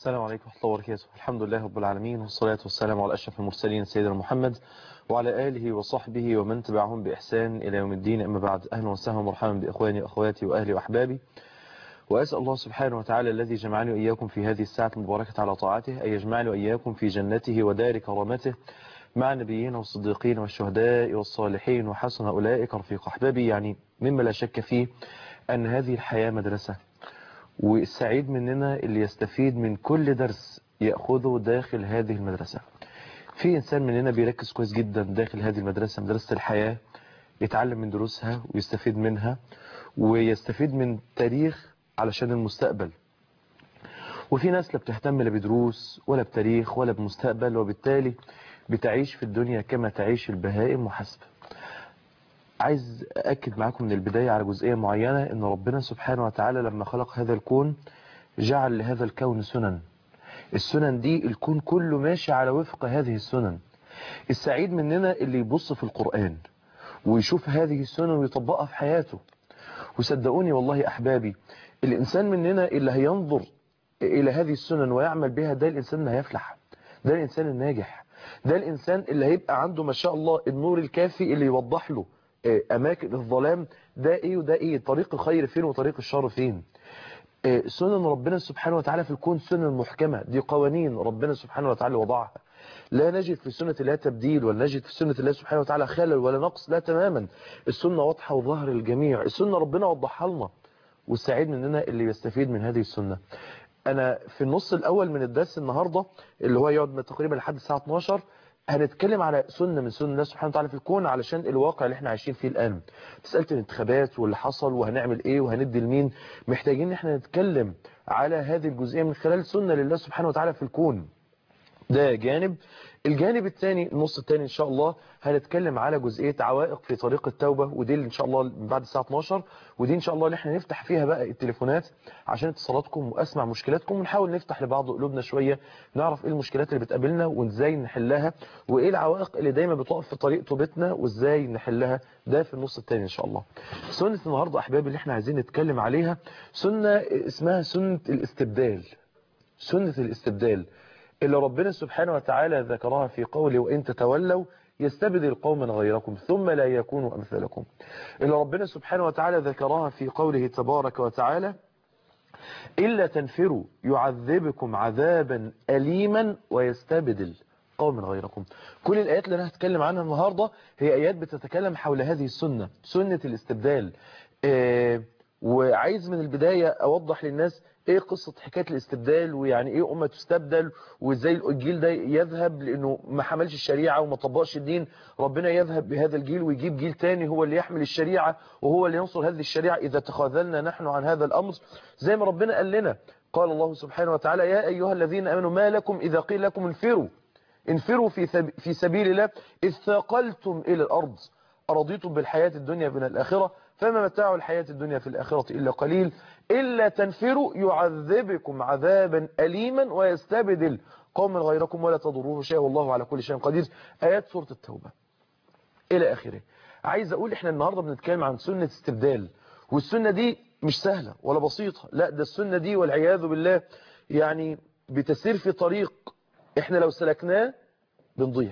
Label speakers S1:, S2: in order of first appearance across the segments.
S1: السلام عليكم ورحمة الله وبركاته الحمد لله رب العالمين والصلاة والسلام على أشرف المرسلين سيدنا محمد وعلى آله وصحبه ومن تبعهم بإحسان إلى يوم الدين أما بعد أهلا وسهلا ومرحبا بإخواني وأخواتي وأهلي وأحبابي وأسأل الله سبحانه وتعالى الذي جمعني وإياكم في هذه الساعة المباركة على طاعته أن يجمعني وإياكم في جنته ودار كرامته مع النبيين والصديقين والشهداء والصالحين وحسن أولئك رفيق أحبابي يعني مما لا شك فيه أن هذه الحياة مدرسة والسعيد مننا اللي يستفيد من كل درس يأخذه داخل هذه المدرسة في إنسان مننا بيركز كويس جدا داخل هذه المدرسة مدرسة الحياة يتعلم من دروسها ويستفيد منها ويستفيد من تاريخ علشان المستقبل وفي ناس لا بتهتم لا بدروس ولا بتاريخ ولا بمستقبل وبالتالي بتعيش في الدنيا كما تعيش البهائم محاسبة عايز أكد معاكم من البداية على جزئية معينة إن ربنا سبحانه وتعالى لما خلق هذا الكون جعل لهذا الكون سنن السنن دي الكون كله ماشي على وفق هذه السنن السعيد مننا اللي يبص في القرآن ويشوف هذه السنن ويطبقها في حياته وصدقوني والله أحبابي الإنسان مننا اللي هينظر إلى هذه السنن ويعمل بها ده الإنسان اللي هيفلح ده الإنسان الناجح ده الإنسان اللي هيبقى عنده ما شاء الله النور الكافي اللي يوضح له أماكن الظلام ده إيه وده إيه طريق الخير فين وطريق الشر فين سنن ربنا سبحانه وتعالى في الكون سنن محكمة دي قوانين ربنا سبحانه وتعالى وضعها لا نجد في سنة الله تبديل ولا نجد في سنة الله سبحانه وتعالى خلل ولا نقص لا تماما السنة واضحة وظهر الجميع السنة ربنا وضحها لنا والسعيد مننا اللي يستفيد من هذه السنة أنا في النص الأول من الدرس النهاردة اللي هو يقعد تقريبا لحد الساعة 12 هنتكلم على سنة من سنة الله سبحانه وتعالى في الكون علشان الواقع اللي احنا عايشين فيه الآن مسألة الانتخابات واللي حصل وهنعمل ايه وهندي لمين محتاجين ان احنا نتكلم على هذه الجزئية من خلال سنة لله سبحانه وتعالى في الكون ده جانب الجانب الثاني النص الثاني ان شاء الله هنتكلم على جزئيه عوائق في طريق التوبه ودي ان شاء الله بعد الساعه 12 ودي ان شاء الله اللي احنا نفتح فيها بقى التليفونات عشان اتصالاتكم واسمع مشكلاتكم ونحاول نفتح لبعض قلوبنا شويه نعرف ايه المشكلات اللي بتقابلنا وازاي نحلها وايه العوائق اللي دايما بتقف في طريق توبتنا وازاي نحلها ده في النص الثاني ان شاء الله سنه النهارده احبابي اللي احنا عايزين نتكلم عليها سنه اسمها سنه الاستبدال سنه الاستبدال اللي ربنا سبحانه وتعالى ذكرها في قوله وإن تتولوا يستبدل قوما غيركم ثم لا يكونوا أمثالكم اللي ربنا سبحانه وتعالى ذكرها في قوله تبارك وتعالى إلا تنفروا يعذبكم عذابا أليما ويستبدل قوم غيركم كل الآيات اللي أنا هتكلم عنها النهاردة هي آيات بتتكلم حول هذه السنة سنة الاستبدال آه وعايز من البداية أوضح للناس ايه قصة حكاية الاستبدال ويعني ايه امة تستبدل وازاي الجيل ده يذهب لانه ما حملش الشريعة وما طبقش الدين ربنا يذهب بهذا الجيل ويجيب جيل تاني هو اللي يحمل الشريعة وهو اللي ينصر هذه الشريعة اذا تخاذلنا نحن عن هذا الامر زي ما ربنا قال لنا قال الله سبحانه وتعالى يا ايها الذين امنوا ما لكم اذا قيل لكم انفروا انفروا في في سبيل الله اذ ثاقلتم الى الارض أرضيتم بالحياة الدنيا من الآخرة فما متاع الحياة الدنيا في الآخرة إلا قليل إلا تنفروا يعذبكم عذابا أليما ويستبدل قوما غيركم ولا تضروه شيء والله على كل شيء قدير آيات سورة التوبة إلى آخره عايز أقول إحنا النهاردة بنتكلم عن سنة استبدال والسنة دي مش سهلة ولا بسيطة لا ده السنة دي والعياذ بالله يعني بتسير في طريق إحنا لو سلكناه بنضيع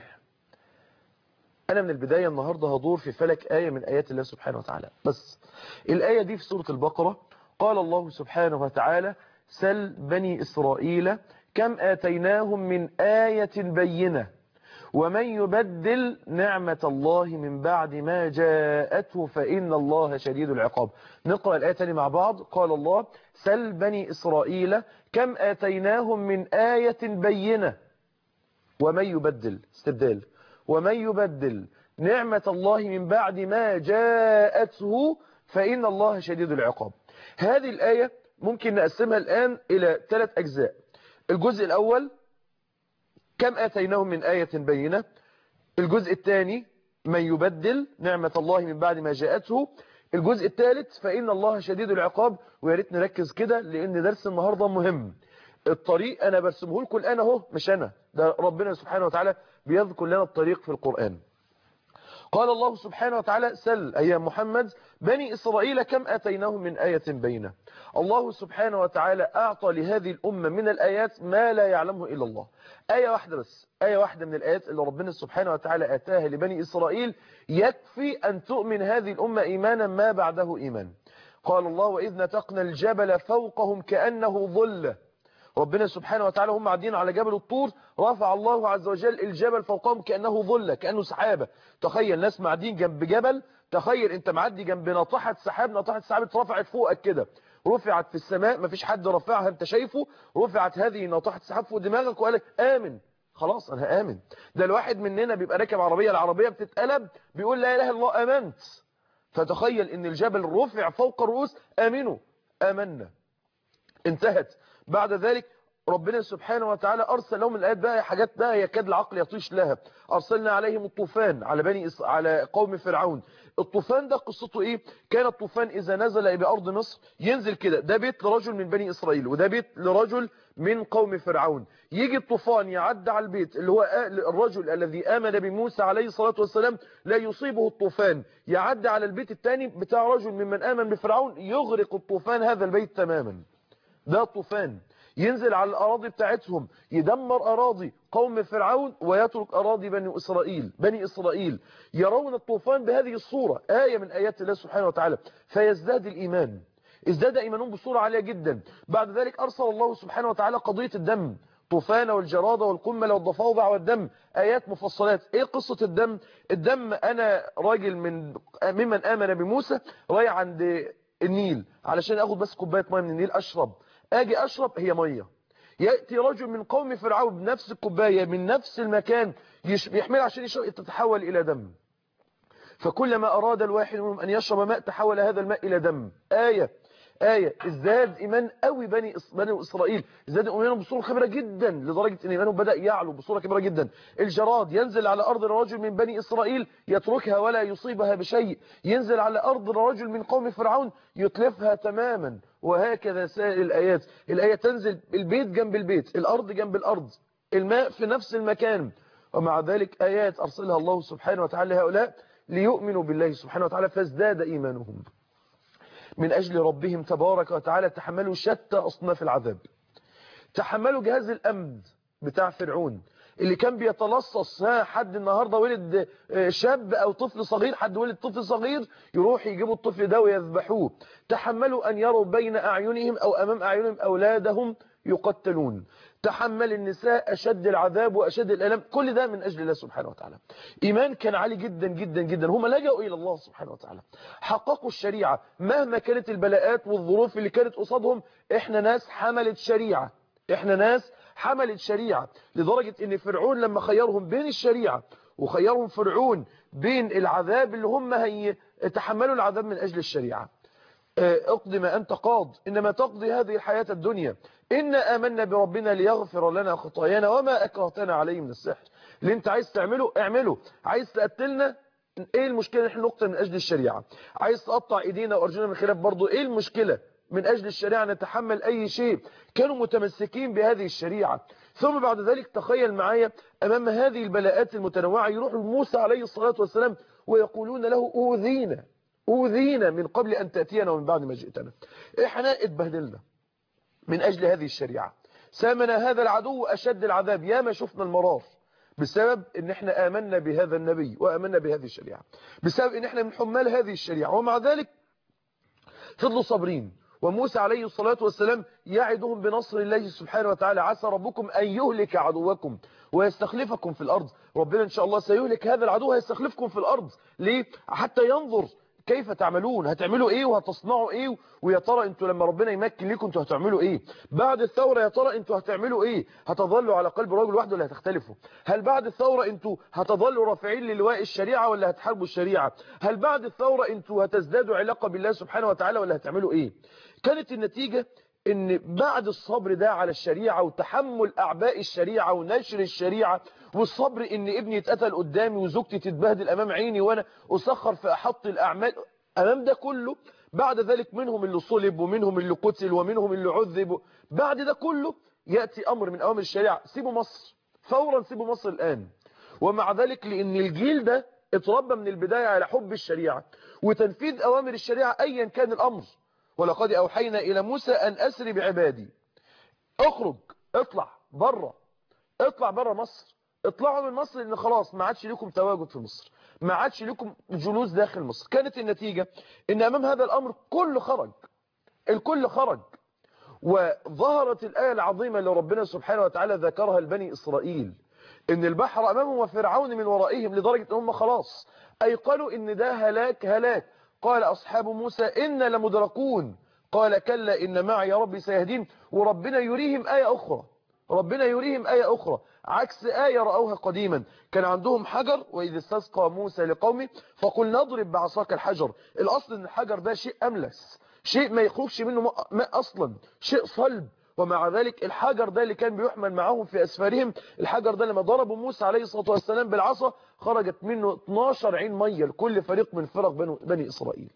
S1: أنا من البداية النهاردة هدور في فلك آية من آيات الله سبحانه وتعالى بس الآية دي في سورة البقرة قال الله سبحانه وتعالى سل بني إسرائيل كم آتيناهم من آية بينة ومن يبدل نعمة الله من بعد ما جاءته فإن الله شديد العقاب نقرأ الآية تاني مع بعض قال الله سل بني إسرائيل كم آتيناهم من آية بينة ومن يبدل استبدال ومن يبدل نعمة الله من بعد ما جاءته فإن الله شديد العقاب هذه الآية ممكن نقسمها الآن إلى ثلاث أجزاء الجزء الأول كم آتيناهم من آية بينة الجزء الثاني من يبدل نعمة الله من بعد ما جاءته الجزء الثالث فإن الله شديد العقاب ويا ريت نركز كده لأن درس النهاردة مهم الطريق أنا برسمه لكم الآن أهو مش أنا ده ربنا سبحانه وتعالى بيذكر لنا الطريق في القرآن قال الله سبحانه وتعالى سل أي محمد بني إسرائيل كم أتيناهم من آية بينة الله سبحانه وتعالى أعطى لهذه الأمة من الآيات ما لا يعلمه إلا الله آية واحدة بس آية واحدة من الآيات اللي ربنا سبحانه وتعالى أتاها لبني إسرائيل يكفي أن تؤمن هذه الأمة إيمانا ما بعده إيمان قال الله وإذ نتقنا الجبل فوقهم كأنه ظل ربنا سبحانه وتعالى هم قاعدين على جبل الطور رفع الله عز وجل الجبل فوقهم كأنه ظل كأنه سحابة تخيل ناس معدين جنب جبل تخيل انت معدي جنب ناطحة سحاب ناطحة سحاب اترفعت فوقك كده رفعت في السماء مفيش حد رفعها انت شايفه رفعت هذه ناطحة سحاب فوق دماغك وقالك آمن خلاص انا آمن ده الواحد مننا بيبقى راكب عربية العربية بتتقلب بيقول لا اله الا الله آمنت فتخيل ان الجبل رفع فوق الرؤوس آمنوا آمنا انتهت بعد ذلك ربنا سبحانه وتعالى أرسل لهم الآيات بقى حاجات بقى يكاد العقل يطيش لها أرسلنا عليهم الطوفان على بني إس... على قوم فرعون الطوفان ده قصته إيه كان الطوفان إذا نزل إلى أرض مصر ينزل كده ده بيت لرجل من بني إسرائيل وده بيت لرجل من قوم فرعون يجي الطوفان يعدي على البيت اللي هو الرجل الذي آمن بموسى عليه الصلاة والسلام لا يصيبه الطوفان يعدي على البيت الثاني بتاع رجل ممن آمن بفرعون يغرق الطوفان هذا البيت تماما ده الطوفان ينزل على الأراضي بتاعتهم يدمر أراضي قوم فرعون ويترك أراضي بني إسرائيل بني إسرائيل يرون الطوفان بهذه الصورة آية من آيات الله سبحانه وتعالى فيزداد الإيمان ازداد إيمانهم بصورة عالية جدا بعد ذلك أرسل الله سبحانه وتعالى قضية الدم طوفان والجرادة والقمل والضفادع والدم آيات مفصلات ايه قصة الدم الدم انا راجل من ممن آمن بموسى رايح عند النيل علشان اخد بس كوباية ميه من النيل اشرب اجي اشرب هي ميه ياتي رجل من قوم فرعون بنفس الكوبايه من نفس المكان يحملها عشان يشرب تتحول الى دم فكلما اراد الواحد منهم ان يشرب ماء تحول هذا الماء الى دم ايه آية ازداد إيمان قوي بني بني إسرائيل ازداد إيمانهم بصورة كبيرة جدا لدرجة إن إيمانهم بدأ يعلو بصورة كبيرة جدا الجراد ينزل على أرض رجل من بني إسرائيل يتركها ولا يصيبها بشيء ينزل على أرض رجل من قوم فرعون يتلفها تماما وهكذا سائر الآيات الآية تنزل البيت جنب البيت الأرض جنب الأرض الماء في نفس المكان ومع ذلك آيات أرسلها الله سبحانه وتعالى لهؤلاء ليؤمنوا بالله سبحانه وتعالى فازداد إيمانهم من أجل ربهم تبارك وتعالى تحملوا شتى أصناف العذاب تحملوا جهاز الأمن بتاع فرعون اللي كان بيتلصص ها حد النهاردة ولد شاب أو طفل صغير حد ولد طفل صغير يروح يجيبوا الطفل ده ويذبحوه تحملوا أن يروا بين أعينهم أو أمام أعينهم أولادهم يقتلون تحمل النساء أشد العذاب وأشد الألم كل ده من أجل الله سبحانه وتعالى إيمان كان عالي جدا جدا جدا هم لجأوا إلى الله سبحانه وتعالى حققوا الشريعة مهما كانت البلاءات والظروف اللي كانت قصادهم إحنا ناس حملت شريعة إحنا ناس حملت شريعة لدرجة إن فرعون لما خيرهم بين الشريعة وخيرهم فرعون بين العذاب اللي هم هيتحملوا العذاب من أجل الشريعة اقضي ما أنت قاض إنما تقضي هذه الحياة الدنيا إنا آمنا بربنا ليغفر لنا خطايانا وما أكرهتنا عليه من السحر اللي انت عايز تعمله اعمله عايز تقتلنا ايه المشكلة ان احنا نقتل من أجل الشريعة عايز تقطع ايدينا وارجلنا من خلاف برضو ايه المشكلة من أجل الشريعة نتحمل أي شيء كانوا متمسكين بهذه الشريعة ثم بعد ذلك تخيل معايا أمام هذه البلاءات المتنوعة يروح موسى عليه الصلاة والسلام ويقولون له أوذينا أوذينا من قبل أن تأتينا ومن بعد ما جئتنا إحنا اتبهدلنا من أجل هذه الشريعة سامنا هذا العدو أشد العذاب يا ما شفنا المرار بسبب ان احنا آمنا بهذا النبي وآمنا بهذه الشريعة بسبب ان احنا من حمال هذه الشريعة ومع ذلك فضلوا صابرين وموسى عليه الصلاة والسلام يعدهم بنصر الله سبحانه وتعالى عسى ربكم أن يهلك عدوكم ويستخلفكم في الأرض ربنا إن شاء الله سيهلك هذا العدو هيستخلفكم في الأرض ليه؟ حتى ينظر كيف تعملون هتعملوا ايه وهتصنعوا ايه ويا ترى انتوا لما ربنا يمكن لكم انتوا هتعملوا ايه بعد الثورة يا ترى انتوا هتعملوا ايه هتظلوا على قلب رجل واحد ولا هتختلفوا هل بعد الثورة انتوا هتظلوا رافعين للواء الشريعة ولا هتحاربوا الشريعة هل بعد الثورة انتوا هتزدادوا علاقة بالله سبحانه وتعالى ولا هتعملوا ايه كانت النتيجة ان بعد الصبر ده على الشريعة وتحمل اعباء الشريعة ونشر الشريعة والصبر ان ابني يتقتل قدامي وزوجتي تتبهدل امام عيني وانا اسخر في احط الاعمال امام ده كله بعد ذلك منهم اللي صلب ومنهم اللي قتل ومنهم اللي عذب بعد ده كله يأتي امر من اوامر الشريعة سيبوا مصر فورا سيبوا مصر الان ومع ذلك لان الجيل ده
S2: اتربى من البداية على حب الشريعة وتنفيذ أوامر الشريعة أيا كان الأمر ولقد أوحينا إلى موسى أن أسري بعبادي اخرج اطلع بره اطلع بره مصر اطلعوا من مصر ان خلاص ما عادش لكم تواجد في مصر ما عادش لكم جلوس داخل مصر كانت النتيجة ان امام هذا الامر كل خرج الكل خرج وظهرت الآية العظيمة اللي ربنا سبحانه وتعالى ذكرها لبني إسرائيل إن البحر أمامهم وفرعون من ورائهم لدرجة أنهم خلاص أيقنوا إن ده هلاك هلاك قال أصحاب موسى إن لمدركون قال كلا إن معي ربي سيهدين وربنا يريهم آية أخرى ربنا يريهم آية أخرى عكس آية رأوها قديما كان عندهم حجر وإذ استسقى موسى لقومه فقل نضرب بعصاك الحجر الأصل إن الحجر ده شيء أملس شيء ما يخرجش منه ماء أصلا شيء صلب ومع ذلك الحجر ده اللي كان بيحمل معهم في أسفارهم الحجر ده لما ضربوا موسى عليه الصلاة والسلام بالعصا خرجت منه 12 عين مية لكل فريق من فرق بني إسرائيل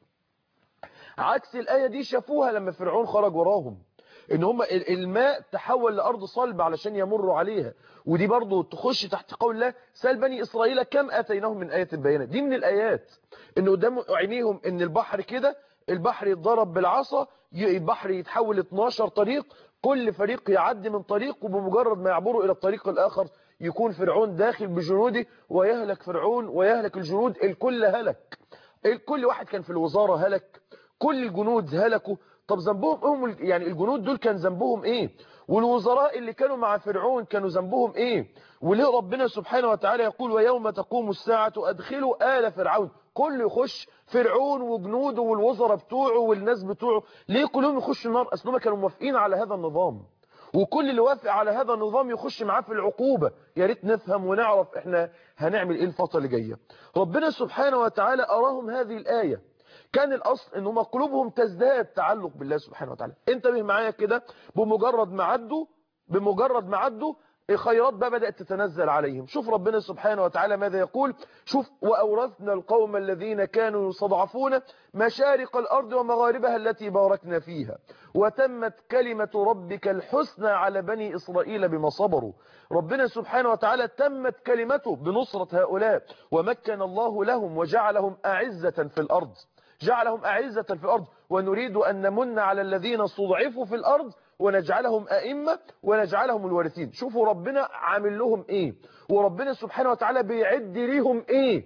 S2: عكس الآية دي شافوها لما فرعون خرج وراهم ان هم الماء تحول لأرض صلب علشان يمروا عليها ودي برضو تخش تحت قول الله سأل بني إسرائيل كم آتيناهم من آية البيانات دي من الآيات ان قدام عينيهم ان البحر كده البحر يتضرب بالعصا البحر يتحول 12 طريق كل فريق يعدي من طريق وبمجرد ما يعبروا إلى الطريق الآخر يكون فرعون داخل بجنوده ويهلك فرعون ويهلك الجنود الكل هلك الكل واحد كان في الوزارة هلك كل الجنود هلكوا طب ذنبهم هم يعني الجنود دول كان ذنبهم ايه والوزراء اللي كانوا مع فرعون كانوا ذنبهم ايه وليه ربنا سبحانه وتعالى يقول ويوم تقوم الساعة أدخلوا آل فرعون كل يخش فرعون وجنوده والوزراء بتوعه والناس بتوعه ليه كلهم يخشوا النار أصلهم كانوا موافقين على هذا النظام وكل اللي وافق على هذا النظام يخش معاه في العقوبة يا ريت نفهم ونعرف احنا هنعمل ايه الفترة اللي جاية ربنا سبحانه وتعالى أراهم هذه الآية كان الأصل ان هم قلوبهم تزداد تعلق بالله سبحانه وتعالى انتبه معايا كده بمجرد ما عدوا بمجرد ما عدوا الخيرات بقى بدأت تتنزل عليهم شوف ربنا سبحانه وتعالى ماذا يقول شوف وأورثنا القوم الذين كانوا يستضعفون مشارق الأرض ومغاربها التي باركنا فيها وتمت كلمة ربك الحسنى على بني إسرائيل بما صبروا ربنا سبحانه وتعالى تمت كلمته بنصرة هؤلاء ومكن الله لهم وجعلهم أعزة في الأرض جعلهم أعزة في الأرض ونريد أن نمن على الذين استضعفوا في الأرض ونجعلهم أئمة ونجعلهم الوارثين شوفوا ربنا عامل لهم إيه وربنا سبحانه وتعالى بيعد ليهم إيه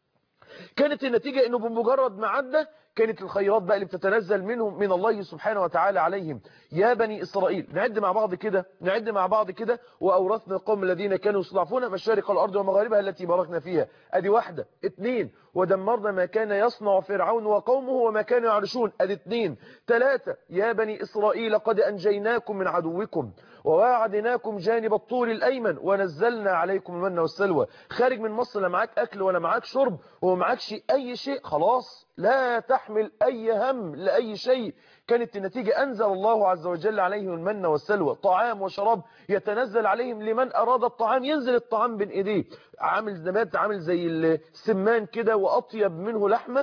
S2: كانت النتيجة أنه بمجرد ما عدى كانت الخيرات بقى اللي بتتنزل منهم من الله سبحانه وتعالى عليهم يا بني إسرائيل نعد مع بعض كده نعد مع بعض كده وأورثنا القوم الذين كانوا يصلعفون مشارق الأرض ومغاربها التي باركنا فيها أدي واحدة اتنين ودمرنا ما كان يصنع فرعون وقومه وما كانوا يعرشون أدي اتنين ثلاثة يا بني إسرائيل قد أنجيناكم من عدوكم وواعدناكم جانب الطول الأيمن ونزلنا عليكم المن والسلوى خارج من مصر لا معاك أكل ولا معاك شرب ومعاكش أي شيء خلاص لا تحمل أي هم لأي شيء كانت النتيجة أنزل الله عز وجل عليهم المن والسلوى طعام وشراب يتنزل عليهم لمن أراد الطعام ينزل الطعام بين إيديه عامل زبات عامل زي السمان كده وأطيب منه لحمة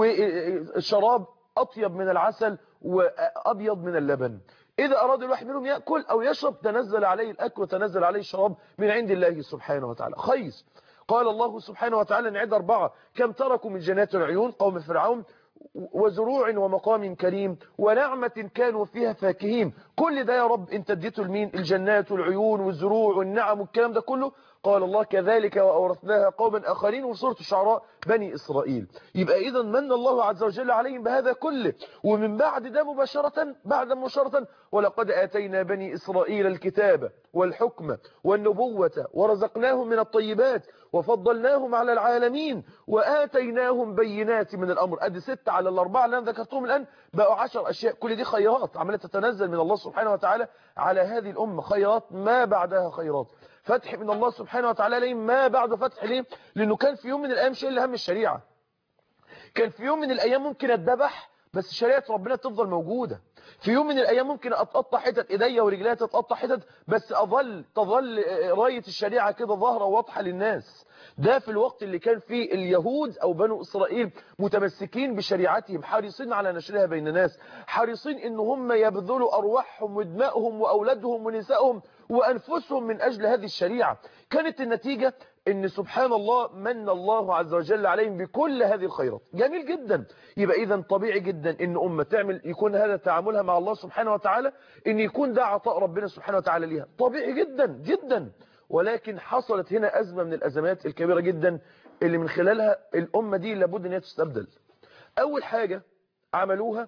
S2: وشراب أطيب من العسل وأبيض من اللبن إذا أراد الواحد منهم يأكل أو يشرب تنزل عليه الأكل وتنزل عليه الشراب من عند الله سبحانه وتعالى خيس قال الله سبحانه وتعالى نعد أربعة كم تركوا من جنات العيون قوم فرعون وزروع ومقام كريم ونعمة كانوا فيها فاكهين كل ده يا رب انت اديته لمين الجنات والعيون والزروع والنعم والكلام ده كله قال الله كذلك وأورثناها قوما آخرين وسورة الشعراء بني إسرائيل يبقى إذا من الله عز وجل عليهم بهذا كله ومن بعد ده مباشرة بعد مباشرة ولقد آتينا بني إسرائيل الكتاب والحكم والنبوة ورزقناهم من الطيبات وفضلناهم على العالمين وآتيناهم بينات من الأمر أدي ستة على الأربعة اللي أنا ذكرتهم الآن بقوا عشر أشياء كل دي خيرات عمالة تتنزل من الله سبحانه وتعالى على هذه الأمة خيرات ما بعدها خيرات فتح من الله سبحانه وتعالى لهم ما بعد فتح ليه لأنه كان في يوم من الأيام شيء اللي هم الشريعة كان في يوم من الأيام ممكن أتذبح بس شريعة ربنا تفضل موجودة في يوم من الأيام ممكن أتقطع حتت إيديا ورجليا تتقطع حتت بس أظل تظل راية الشريعة كده ظاهرة واضحة للناس ده في الوقت اللي كان فيه اليهود أو بنو إسرائيل متمسكين بشريعتهم حريصين على نشرها بين الناس حريصين إن هم يبذلوا أرواحهم ودمائهم وأولادهم ونسائهم وأنفسهم من أجل هذه الشريعة كانت النتيجة ان سبحان الله من الله عز وجل عليهم بكل هذه الخيرات جميل جدا يبقى اذا طبيعي جدا ان امه تعمل يكون هذا تعاملها مع الله سبحانه وتعالى ان يكون ده عطاء ربنا سبحانه وتعالى ليها طبيعي جدا جدا ولكن حصلت هنا ازمه من الازمات الكبيره جدا اللي من خلالها الامه دي لابد ان هي تستبدل اول حاجه عملوها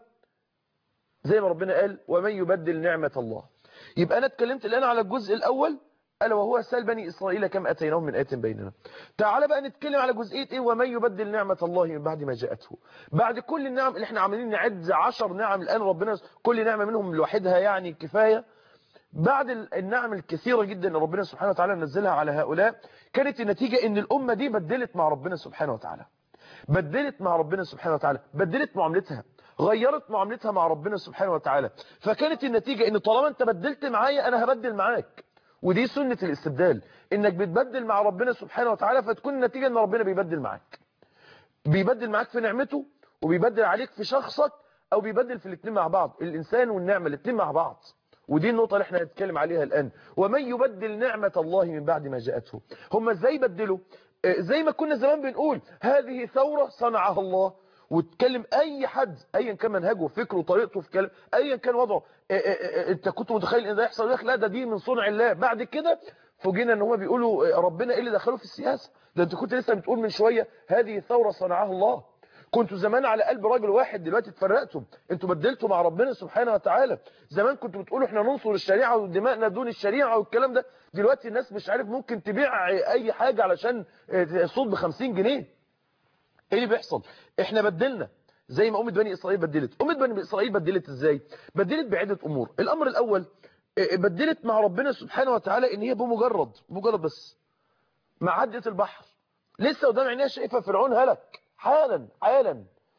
S2: زي ما ربنا قال ومن يبدل نعمه الله يبقى انا اتكلمت الان على الجزء الاول ألا وهو سال بني إسرائيل كم أتيناهم من آية بيننا تعال بقى نتكلم على جزئية إيه ومن يبدل نعمة الله من بعد ما جاءته بعد كل النعم اللي احنا عاملين نعد عشر نعم الآن ربنا كل نعمة منهم لوحدها يعني كفاية بعد النعم الكثيرة جدا اللي ربنا سبحانه وتعالى نزلها على هؤلاء كانت النتيجة ان الأمة دي بدلت مع ربنا سبحانه وتعالى بدلت مع ربنا سبحانه وتعالى بدلت معاملتها غيرت معاملتها مع ربنا سبحانه وتعالى فكانت النتيجة ان طالما انت بدلت معايا انا هبدل معاك ودي سنة الاستبدال انك بتبدل مع ربنا سبحانه وتعالى فتكون النتيجة ان ربنا بيبدل معاك بيبدل معاك في نعمته وبيبدل عليك في شخصك او بيبدل في الاثنين مع بعض الانسان والنعمة الاثنين مع بعض ودي النقطة اللي احنا هنتكلم عليها الآن ومن يبدل نعمة الله من بعد ما جاءته هم ازاي بدلوا زي ما كنا زمان بنقول هذه ثورة صنعها الله وتكلم اي حد ايا كان منهجه فكره طريقته في كلام ايا كان وضعه اه اه اه انت كنت متخيل ان ده يحصل لك لا ده دي من صنع الله بعد كده فوجئنا ان هم بيقولوا ربنا ايه اللي دخلوا في السياسه ده انت كنت لسه بتقول من شويه هذه ثوره صنعها الله كنتوا زمان على قلب راجل واحد دلوقتي اتفرقتم انتوا بدلتوا مع ربنا سبحانه وتعالى زمان كنتوا بتقولوا احنا ننصر الشريعه ودماءنا دون الشريعه والكلام ده دلوقتي الناس مش عارف ممكن تبيع اي حاجه علشان صوت ب 50 جنيه ايه اللي بيحصل احنا بدلنا زي ما أمة بني إسرائيل بدلت أمة بني إسرائيل بدلت إزاي بدلت بعدة أمور الأمر الأول بدلت مع ربنا سبحانه وتعالى إن هي بمجرد مجرد بس معدة البحر لسه قدام عينيها شايفة فرعون هلك حالا حالا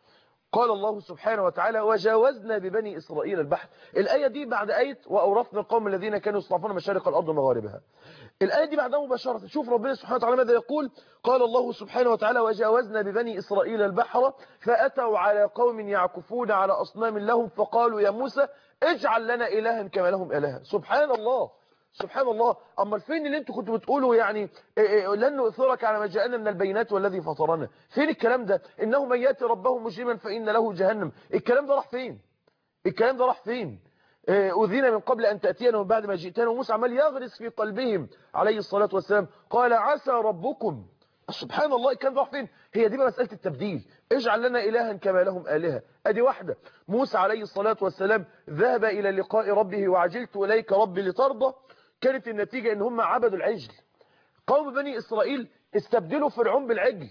S2: قال الله سبحانه وتعالى وجاوزنا ببني إسرائيل البحر الآية دي بعد آية وأورثنا القوم الذين كانوا يصطفون مشارق الأرض ومغاربها الآية دي بعدها مباشرة شوف ربنا سبحانه وتعالى ماذا يقول قال الله سبحانه وتعالى وجاوزنا ببني إسرائيل البحر فأتوا على قوم يعكفون على أصنام لهم فقالوا يا موسى اجعل لنا إلها كما لهم إلها سبحان الله سبحان الله أما فين اللي انتوا كنتوا بتقولوا يعني لن نؤثرك على ما جاءنا من البينات والذي فطرنا فين الكلام ده إنه من يأتي ربه مجرما فإن له جهنم الكلام ده راح فين الكلام ده راح فين أذينا من قبل أن تأتينا ومن بعد ما جئتنا وموسى عمال يغرس في قلبهم عليه الصلاة والسلام قال عسى ربكم سبحان الله كان راح فين هي دي مسألة التبديل اجعل لنا إلها كما لهم آلهة أدي واحدة موسى عليه الصلاة والسلام ذهب إلى لقاء ربه وعجلت إليك ربي لترضى كانت النتيجة ان هم عبدوا العجل قوم بني إسرائيل استبدلوا فرعون بالعجل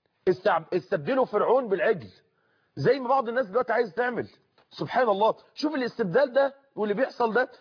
S2: استبدلوا فرعون بالعجل زي ما بعض الناس دلوقتي عايز تعمل سبحان الله شوف الاستبدال ده واللي بيحصل ده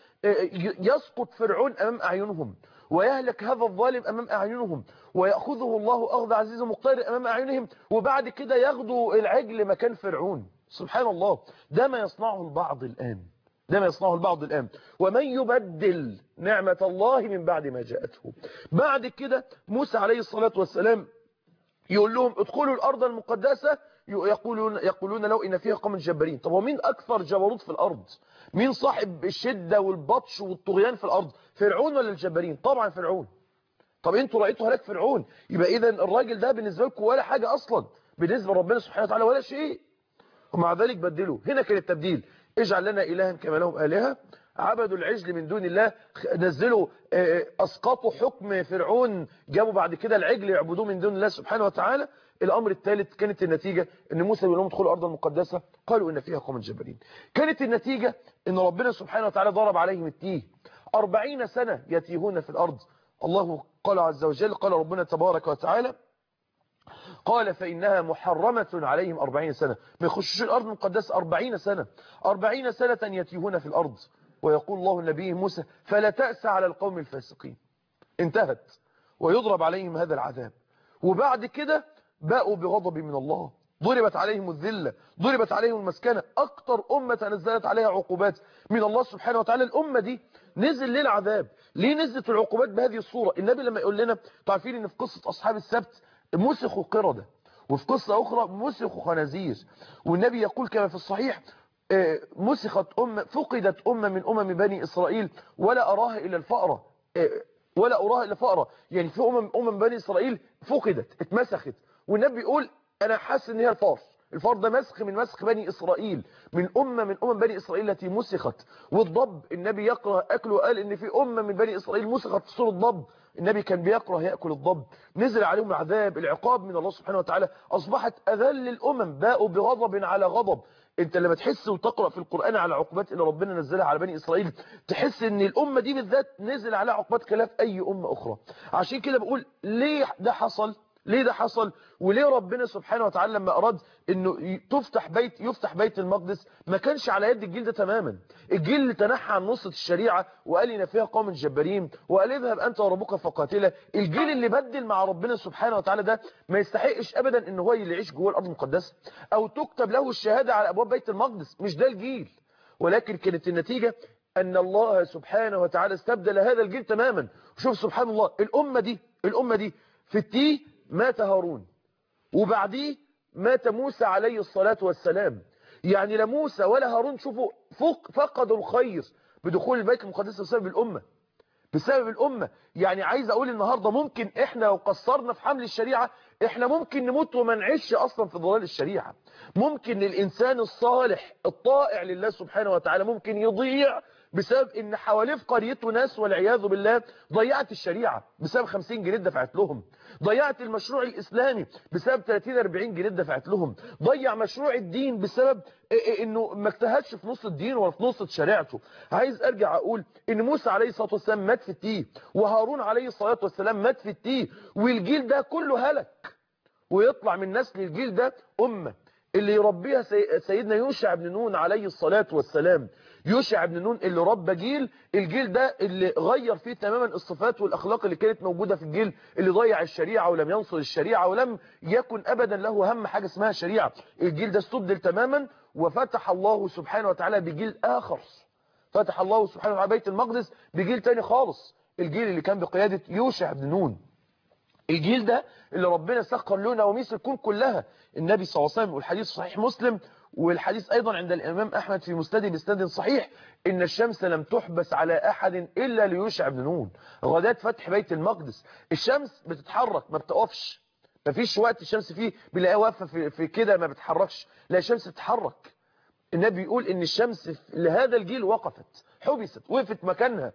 S2: يسقط فرعون أمام أعينهم ويهلك هذا الظالم أمام أعينهم ويأخذه الله أخذ عزيز مقتدر أمام أعينهم وبعد كده ياخدوا العجل مكان فرعون سبحان الله ده ما يصنعه البعض الآن ده ما يصنعه البعض الآن ومن يبدل نعمة الله من بعد ما جاءته بعد كده موسى عليه الصلاة والسلام يقول لهم ادخلوا الأرض المقدسة يقولون يقولون لو ان فيها قوم جبارين طب ومين اكثر جبروت في الارض مين صاحب الشده والبطش والطغيان في الارض فرعون ولا الجبارين طبعا فرعون طب انتوا رايتوا هلاك فرعون يبقى اذا الراجل ده بالنسبه لكم ولا حاجه اصلا بالنسبه لربنا سبحانه وتعالى ولا شيء ومع ذلك بدلوا هنا كان التبديل اجعل لنا الها كما لهم الهه عبدوا العجل من دون الله نزلوا اسقطوا حكم فرعون جابوا بعد كده العجل يعبدوه من دون الله سبحانه وتعالى الامر الثالث كانت النتيجة ان موسى يقول لهم ادخلوا الارض المقدسة قالوا ان فيها قوم جبارين كانت النتيجة ان ربنا سبحانه وتعالى ضرب عليهم التيه أربعين سنة يتيهون في الارض الله قال عز وجل قال ربنا تبارك وتعالى قال فإنها محرمة عليهم أربعين سنة ما يخشوش الأرض المقدسة أربعين سنة أربعين سنة يتيهون في الأرض ويقول الله النبي موسى فلا تأس على القوم الفاسقين انتهت ويضرب عليهم هذا العذاب وبعد كده باءوا بغضب من الله ضربت عليهم الذلة ضربت عليهم المسكنة أكتر أمة تنزلت عليها عقوبات من الله سبحانه وتعالى الأمة دي نزل ليه العذاب ليه نزلت العقوبات بهذه الصورة النبي لما يقول لنا تعرفين ان في قصة أصحاب السبت مسخوا قردة وفي قصة أخرى مسخوا خنازير والنبي يقول كما في الصحيح مسخت أمة فقدت أمة من أمم بني إسرائيل ولا أراها إلا الفأرة ولا أراها إلا فقرة يعني في أمم, أمم بني إسرائيل فقدت اتمسخت والنبي يقول أنا حاسس إن هي الفار الفار ده مسخ من مسخ بني إسرائيل من أمة من أمم بني إسرائيل التي مسخت والضب النبي يكره أكله وقال إن في أمة من بني إسرائيل مسخت في صورة ضب النبي كان بيكره يأكل الضب نزل عليهم العذاب العقاب من الله سبحانه وتعالى أصبحت أذل الأمم باءوا بغضب على غضب انت لما تحس وتقرأ في القرآن على عقوبات اللي ربنا نزلها على بني إسرائيل تحس ان الأمة دي بالذات نزل عليها عقوبات خلاف أي أمة أخرى عشان كده بقول ليه ده حصل ليه ده حصل وليه ربنا سبحانه وتعالى لما أراد انه تفتح بيت يفتح بيت المقدس ما كانش على يد الجيل ده تماما الجيل اللي تنحى عن نصة الشريعة وقال ان فيها قوم جبارين وقال اذهب انت وربك فقاتلا الجيل اللي بدل مع ربنا سبحانه وتعالى ده ما يستحقش ابدا ان هو اللي يعيش جوه الارض المقدسة او تكتب له الشهادة على ابواب بيت المقدس مش ده الجيل ولكن كانت النتيجة ان الله سبحانه وتعالى استبدل هذا الجيل تماما وشوف سبحان الله الامة دي الامة دي في التيه مات هارون وبعديه مات موسى عليه الصلاة والسلام يعني لا موسى ولا هارون شوفوا فقدوا الخير بدخول البيت المقدس بسبب الأمة بسبب الأمة يعني عايز أقول النهاردة ممكن إحنا لو قصرنا في حمل الشريعة إحنا ممكن نموت وما نعيش أصلا في ظلال الشريعة ممكن الإنسان الصالح الطائع لله سبحانه وتعالى ممكن يضيع بسبب ان حواليه في قريته ناس والعياذ بالله ضيعت الشريعة بسبب 50 جنيه دفعت لهم ضيعت المشروع الإسلامي بسبب 30 40 جنيه دفعت لهم ضيع مشروع الدين بسبب انه ما اجتهدش في نص الدين ولا في نص شريعته عايز ارجع اقول ان موسى عليه الصلاة والسلام مات في التيه وهارون عليه الصلاة والسلام مات في التيه والجيل ده كله هلك ويطلع من نسل الجيل ده أمة اللي يربيها سيدنا يوشع بن نون عليه الصلاة والسلام يوشع بن نون اللي ربى جيل الجيل ده اللي غير فيه تماما الصفات والأخلاق اللي كانت موجودة في الجيل اللي ضيع الشريعة ولم ينصر الشريعة ولم يكن أبدا له هم حاجة اسمها شريعة الجيل ده استبدل تماما وفتح الله سبحانه وتعالى بجيل آخر فتح الله سبحانه وتعالى بيت المقدس بجيل تاني خالص الجيل اللي كان بقيادة يوشع بن نون الجيل ده اللي ربنا سخر له نواميس الكون كلها النبي صلى الله عليه وسلم والحديث صحيح مسلم والحديث أيضا عند الإمام أحمد في مسند بسند صحيح إن الشمس لم تحبس على أحد إلا ليوشع بن نون غداة فتح بيت المقدس الشمس بتتحرك ما بتقفش ما فيش وقت الشمس فيه بلاقيها واقفه في, في كده ما بتحركش لا الشمس بتتحرك النبي يقول إن الشمس لهذا الجيل وقفت حبست وقفت مكانها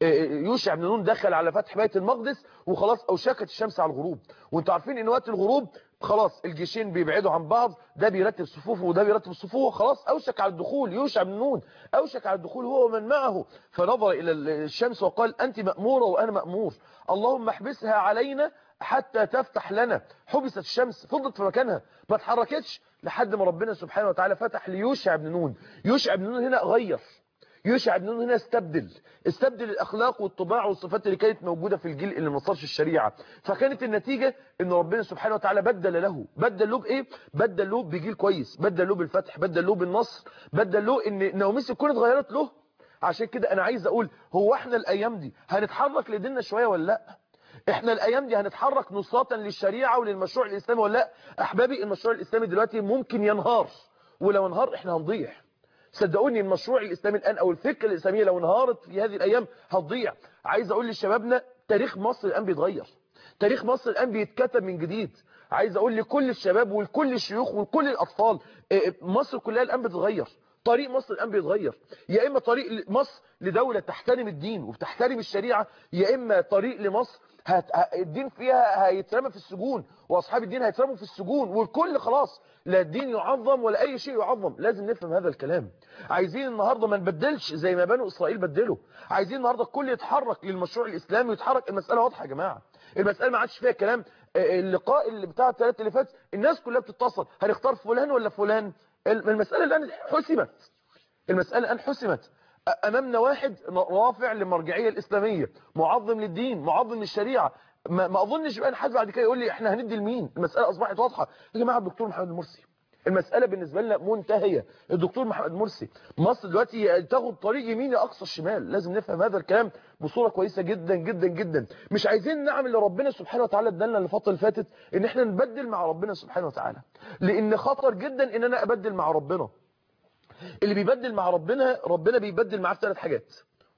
S2: يوشع بن نون دخل على فتح بيت المقدس وخلاص اوشكت الشمس على الغروب وانتوا عارفين ان وقت الغروب خلاص الجيشين بيبعدوا عن بعض ده بيرتب صفوفه وده بيرتب صفوفه خلاص اوشك على الدخول يوشع بن نون اوشك على الدخول هو ومن معه فنظر الى الشمس وقال انت مأمورة وانا مأمور اللهم احبسها علينا حتى تفتح لنا حبست الشمس فضلت في مكانها ما اتحركتش لحد ما ربنا سبحانه وتعالى فتح ليوشع بن نون يوشع بن نون هنا غير يوشع بن نون هنا استبدل استبدل الاخلاق والطباع والصفات اللي كانت موجودة في الجيل اللي ما نصرش الشريعة فكانت النتيجة ان ربنا سبحانه وتعالى بدل له بدل له بايه بدل له بجيل كويس بدل له بالفتح بدل له بالنصر بدل له ان نوميس الكون اتغيرت له عشان كده انا عايز اقول هو احنا الايام دي هنتحرك لديننا شوية ولا لا احنا الايام دي هنتحرك نصرة للشريعة وللمشروع الاسلامي ولا لا احبابي المشروع الاسلامي دلوقتي ممكن ينهار ولو انهار احنا هنضيع صدقوني المشروع الإسلامي الآن أو الفكرة الإسلامية لو انهارت في هذه الأيام هتضيع عايز أقول لشبابنا تاريخ مصر الآن بيتغير تاريخ مصر الآن بيتكتب من جديد عايز أقول لكل الشباب ولكل الشيوخ ولكل الأطفال مصر كلها الآن بتتغير طريق مصر الآن بيتغير يا إما طريق مصر لدولة تحترم الدين وبتحترم الشريعة يا إما طريق لمصر هت... الدين فيها هيترمى في السجون واصحاب الدين هيترموا في السجون والكل خلاص لا الدين يعظم ولا اي شيء يعظم لازم نفهم هذا الكلام عايزين النهارده ما نبدلش زي ما بنو اسرائيل بدلوا عايزين النهارده الكل يتحرك للمشروع الاسلامي ويتحرك المساله واضحه يا جماعه المساله ما عادش فيها كلام اللقاء اللي بتاع الثلاث اللي فات الناس كلها بتتصل هنختار فلان ولا فلان المساله الان حسمت المساله الان حسمت امامنا واحد رافع للمرجعيه الاسلاميه معظم للدين معظم للشريعه ما, ما اظنش بقى حد بعد كده يقول لي احنا هندي لمين المساله اصبحت واضحه يا جماعه الدكتور محمد المرسي المساله بالنسبه لنا منتهيه الدكتور محمد مرسي مصر دلوقتي تاخد طريق يمين اقصى الشمال لازم نفهم هذا الكلام بصوره كويسه جدا جدا جدا مش عايزين نعمل لربنا سبحانه وتعالى ادالنا الفتره اللي فاتت ان احنا نبدل مع ربنا سبحانه وتعالى لان خطر جدا ان انا ابدل مع ربنا اللي بيبدل مع ربنا ربنا بيبدل معاه في ثلاث حاجات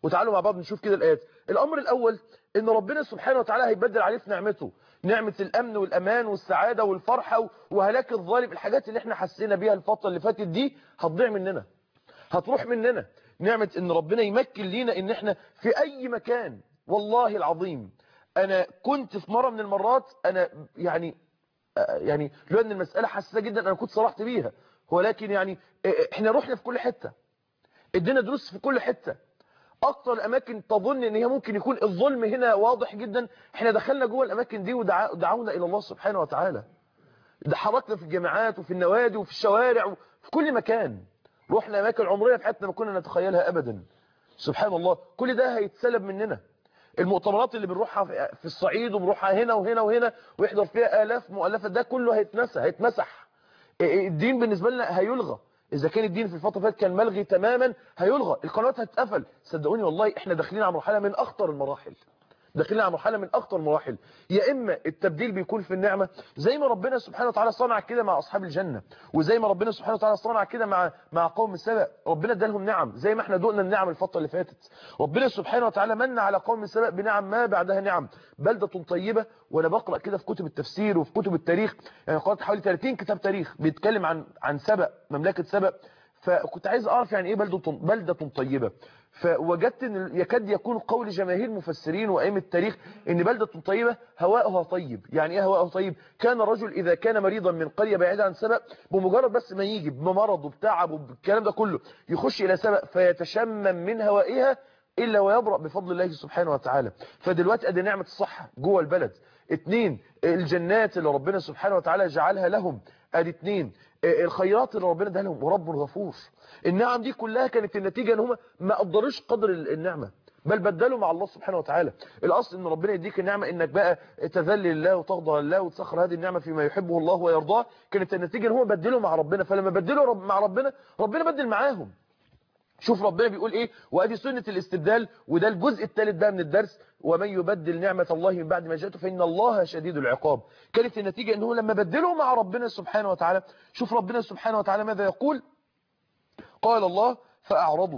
S2: وتعالوا مع بعض نشوف كده الآيات الأمر الأول إن ربنا سبحانه وتعالى هيبدل عليه في نعمته نعمة الأمن والأمان والسعادة والفرحة وهلاك الظالم الحاجات اللي احنا حسينا بيها الفترة اللي فاتت دي هتضيع مننا هتروح مننا نعمة إن ربنا يمكن لينا إن احنا في أي مكان والله العظيم أنا كنت في مرة من المرات أنا يعني يعني لو أن المسألة حساسة جدا أنا كنت صرحت بيها ولكن يعني احنا رحنا في كل حتة ادينا دروس في كل حتة اكتر الاماكن تظن ان هي ممكن يكون الظلم هنا واضح جدا احنا دخلنا جوه الاماكن دي ودعونا الى الله سبحانه وتعالى حركنا في الجامعات وفي النوادي وفي الشوارع وفي كل مكان رحنا اماكن عمريه في حتى ما كنا نتخيلها ابدا سبحان الله كل ده هيتسلب مننا المؤتمرات اللي بنروحها في الصعيد وبنروحها هنا وهنا وهنا ويحضر فيها آلاف مؤلفة ده كله هيتنسى هيتمسح الدين بالنسبة لنا هيلغى إذا كان الدين في الفترة فاتت كان ملغي تماما هيلغى القنوات هتقفل صدقوني والله احنا داخلين على مرحلة من أخطر المراحل داخلين على مرحلة من أخطر المراحل يا إما التبديل بيكون في النعمة زي ما ربنا سبحانه وتعالى صنع كده مع أصحاب الجنة وزي ما ربنا سبحانه وتعالى صنع كده مع مع قوم السبأ ربنا ادالهم نعم زي ما احنا دقنا النعم الفترة اللي فاتت ربنا سبحانه وتعالى من على قوم السبأ بنعم ما بعدها نعم بلدة طيبة وأنا بقرأ كده في كتب التفسير وفي كتب التاريخ يعني قرأت حوالي 30 كتاب تاريخ بيتكلم عن عن سبأ مملكة سبأ فكنت عايز أعرف يعني إيه بلدة بلدة طيبة فوجدت ان يكاد يكون قول جماهير المفسرين وأئمة التاريخ ان بلدة طيبة هواءها طيب يعني ايه هواءها طيب كان الرجل اذا كان مريضا من قرية بعيدة عن سبأ بمجرد بس ما يجي بمرض وبتعب وبالكلام ده كله يخش الى سبأ فيتشمم من هوائها الا ويبرأ بفضل الله سبحانه وتعالى فدلوقتي ادي نعمة الصحة جوه البلد اتنين الجنات اللي ربنا سبحانه وتعالى جعلها لهم ادي اتنين الخيرات اللي ربنا ادها لهم ورب غفور النعم دي كلها كانت النتيجة ان هم ما قدروش قدر النعمة بل بدلوا مع الله سبحانه وتعالى الاصل ان ربنا يديك النعمة انك بقى تذل لله وتخضع لله وتسخر هذه النعمة فيما يحبه الله ويرضاه كانت النتيجة ان هم بدلوا مع ربنا فلما بدلوا رب مع ربنا ربنا بدل معاهم شوف ربنا بيقول ايه وادي سنة الاستبدال وده الجزء الثالث ده من الدرس ومن يبدل نعمة الله من بعد ما جاءته فإن الله شديد العقاب كانت النتيجة انه لما بدلوا مع ربنا سبحانه وتعالى شوف ربنا سبحانه وتعالى ماذا يقول قال الله فأعرضوا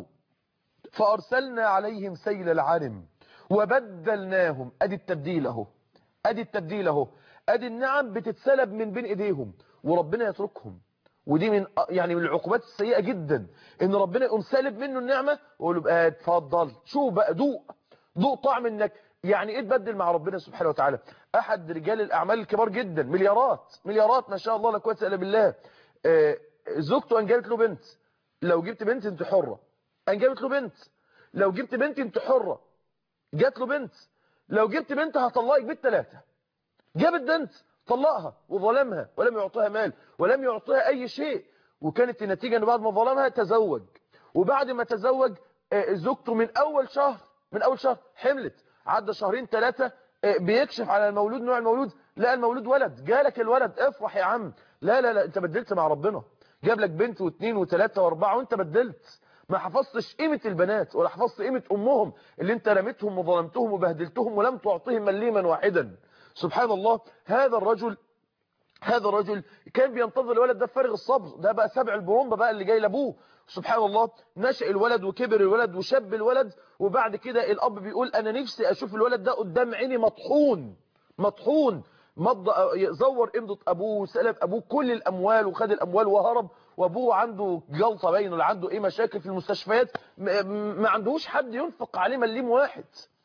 S2: فأرسلنا عليهم سيل العرم وبدلناهم أدي التبديل اهو أدي التبديل اهو أدي النعم بتتسلب من بين إيديهم وربنا يتركهم ودي من يعني من العقوبات السيئة جدا ان ربنا يقوم سالب منه النعمة ويقول له بقى اتفضل شوف بقى دوق دوق طعم انك يعني ايه تبدل مع ربنا سبحانه وتعالى احد رجال الاعمال الكبار جدا مليارات مليارات ما شاء الله لا قوه الا بالله آه زوجته انجبت له بنت لو جبت بنت انت حرة انجبت له بنت لو جبت بنت انت حرة جات له بنت لو جبت بنت هطلقك بالثلاثه جابت بنت طلقها وظلمها ولم يعطيها مال ولم يعطيها أي شيء وكانت النتيجة أنه بعد ما ظلمها تزوج وبعد ما تزوج زوجته من أول شهر من أول شهر حملت عدى شهرين ثلاثة بيكشف على المولود نوع المولود لا المولود ولد جالك الولد افرح يا عم لا لا لا انت بدلت مع ربنا جاب لك بنت واثنين وثلاثة واربعة وانت بدلت ما حفظتش قيمة البنات ولا حفظت قيمة أمهم اللي انت رميتهم وظلمتهم وبهدلتهم ولم تعطيهم مليما واحدا سبحان الله هذا الرجل هذا الرجل كان بينتظر الولد ده بفارغ الصبر ده بقى سبع البرومبا بقى اللي جاي لابوه سبحان الله نشأ الولد وكبر الولد وشب الولد وبعد كده الأب بيقول أنا نفسي أشوف الولد ده قدام عيني مطحون مطحون مضى زور امضة أبوه وسلب أبوه كل الأموال وخد الأموال وهرب وأبوه عنده جلطة باين ولا عنده إيه مشاكل في المستشفيات ما عندهوش حد ينفق عليه مليم واحد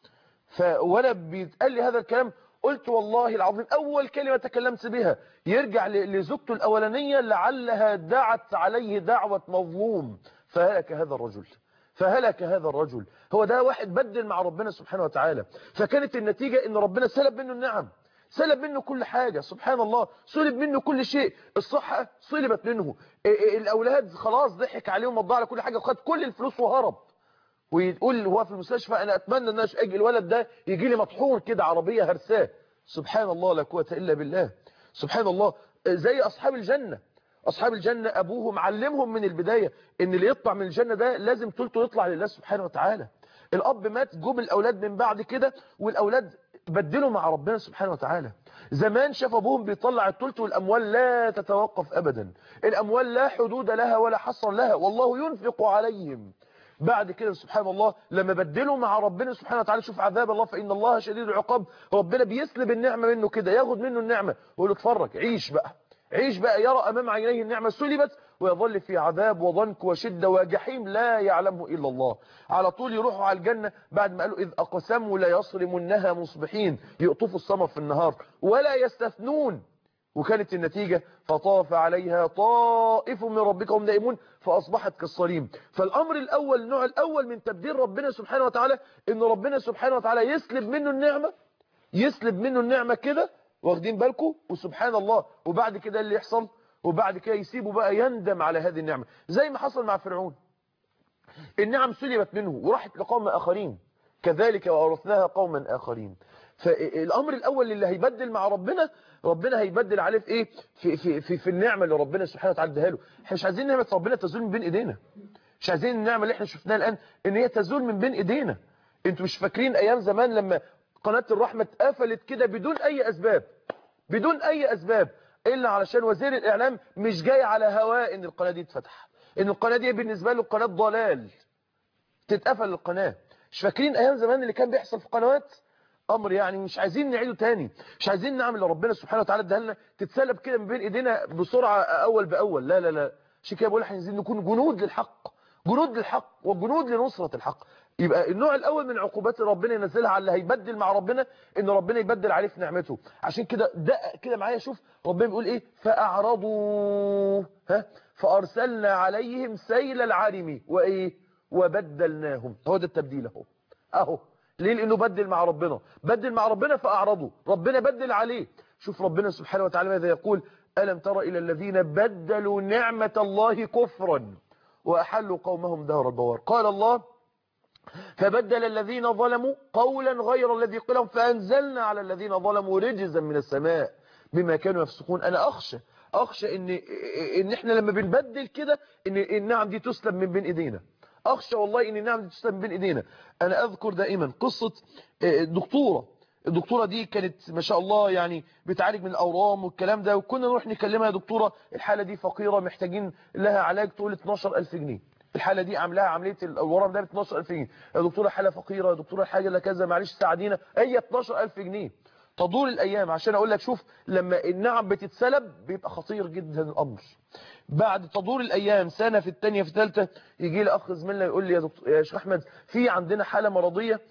S2: فوانا بيتقال لي هذا الكلام قلت والله العظيم أول كلمة تكلمت بها يرجع لزوجته الأولانية لعلها دعت عليه دعوة مظلوم فهلك هذا الرجل فهلك هذا الرجل هو ده واحد بدل مع ربنا سبحانه وتعالى فكانت النتيجة ان ربنا سلب منه النعم سلب منه كل حاجة سبحان الله سلب منه كل شيء الصحة سلبت منه الأولاد خلاص ضحك عليهم وضع على كل حاجة وخد كل الفلوس وهرب ويقول هو في المستشفى انا اتمنى ان اجي الولد ده يجي لي مطحون كده عربيه هرساه سبحان الله لا قوه الا بالله سبحان الله زي اصحاب الجنه اصحاب الجنه ابوهم علمهم من البدايه ان اللي يطلع من الجنه ده لازم طولته يطلع لله سبحانه وتعالى الاب مات جوب الاولاد من بعد كده والاولاد بدلوا مع ربنا سبحانه وتعالى زمان شاف ابوهم بيطلع الثلث والاموال لا تتوقف ابدا الاموال لا حدود لها ولا حصر لها والله ينفق عليهم بعد كده سبحان الله لما بدلوا مع ربنا سبحانه وتعالى شوف عذاب الله فإن الله شديد العقاب ربنا بيسلب النعمة منه كده ياخد منه النعمة ويقول له اتفرج عيش بقى عيش بقى يرى أمام عينيه النعمة سلبت ويظل في عذاب وضنك وشدة وجحيم لا يعلمه إلا الله على طول يروحوا على الجنة بعد ما قالوا إذ أقسموا لا يصرمنها مصبحين يقطفوا السمر في النهار ولا يستثنون وكانت النتيجة فطاف عليها طائف من ربك هم دائمون فأصبحت كالصريم فالأمر الأول النوع الأول من تبديل ربنا سبحانه وتعالى إن ربنا سبحانه وتعالى يسلب منه النعمة يسلب منه النعمة كده واخدين بالكم وسبحان الله وبعد كده اللي يحصل وبعد كده يسيبه بقى يندم على هذه النعمة زي ما حصل مع فرعون النعم سلبت منه وراحت لقوم آخرين كذلك وأورثناها قوما آخرين فالأمر الأول اللي هيبدل مع ربنا ربنا هيبدل عليه في إيه في, في, في, في النعمة اللي ربنا سبحانه وتعالى اداها له احنا مش عايزين نعمة ربنا تزول من بين إيدينا مش عايزين النعمة اللي احنا شفناها الآن إن هي تزول من بين إيدينا انتوا مش فاكرين أيام زمان لما قناة الرحمة اتقفلت كده بدون أي أسباب بدون أي أسباب إلا علشان وزير الإعلام مش جاي على هواء إن القناة دي تفتح إن القناة دي بالنسبة له قناة ضلال تتقفل القناة مش فاكرين أيام زمان اللي كان بيحصل في قنوات أمر يعني مش عايزين نعيده تاني مش عايزين نعمل ربنا سبحانه وتعالى اداها لنا تتسلب كده من بين إيدينا بسرعة أول بأول لا لا لا عشان كده بقول احنا عايزين نكون جنود للحق جنود للحق وجنود لنصرة الحق يبقى النوع الأول من عقوبات ربنا ينزلها على اللي هيبدل مع ربنا إن ربنا يبدل عليه في نعمته عشان كده دقق كده معايا شوف ربنا بيقول إيه فأعرضوا ها فأرسلنا عليهم سيل العارم وإيه وبدلناهم هو ده التبديل اهو اهو ليه لانه بدل مع ربنا بدل مع ربنا فاعرضوا ربنا بدل عليه شوف ربنا سبحانه وتعالى ماذا يقول ألم تر إلى الذين بدلوا نعمة الله كفرا وأحلوا قومهم دار البوار قال الله فبدل الذين ظلموا قولا غير الذي قلهم فأنزلنا على الذين ظلموا رجزا من السماء بما كانوا يفسقون أنا أخشى أخشى إن, إن إحنا لما بنبدل كده إن النعم دي تسلب من بين إيدينا أخشى والله إن النعم دي تسلب من بين إيدينا أنا أذكر دائما قصة دكتورة الدكتورة دي كانت ما شاء الله يعني بتعالج من الأورام والكلام ده وكنا نروح نكلمها يا دكتورة الحالة دي فقيرة محتاجين لها علاج طول 12000 جنيه الحالة دي عاملاها عملية الورم ده ب 12000 جنيه يا دكتورة حالة فقيرة يا دكتورة حاجة لكذا معلش ساعدينا هي 12000 جنيه تدور الأيام عشان أقول لك شوف لما النعم بتتسلب بيبقى خطير جدا الأمر بعد تدور الأيام سنة في الثانية في الثالثة يجي لي أخ زميلنا يقول لي يا, دكتور يا شيخ أحمد في عندنا حالة مرضية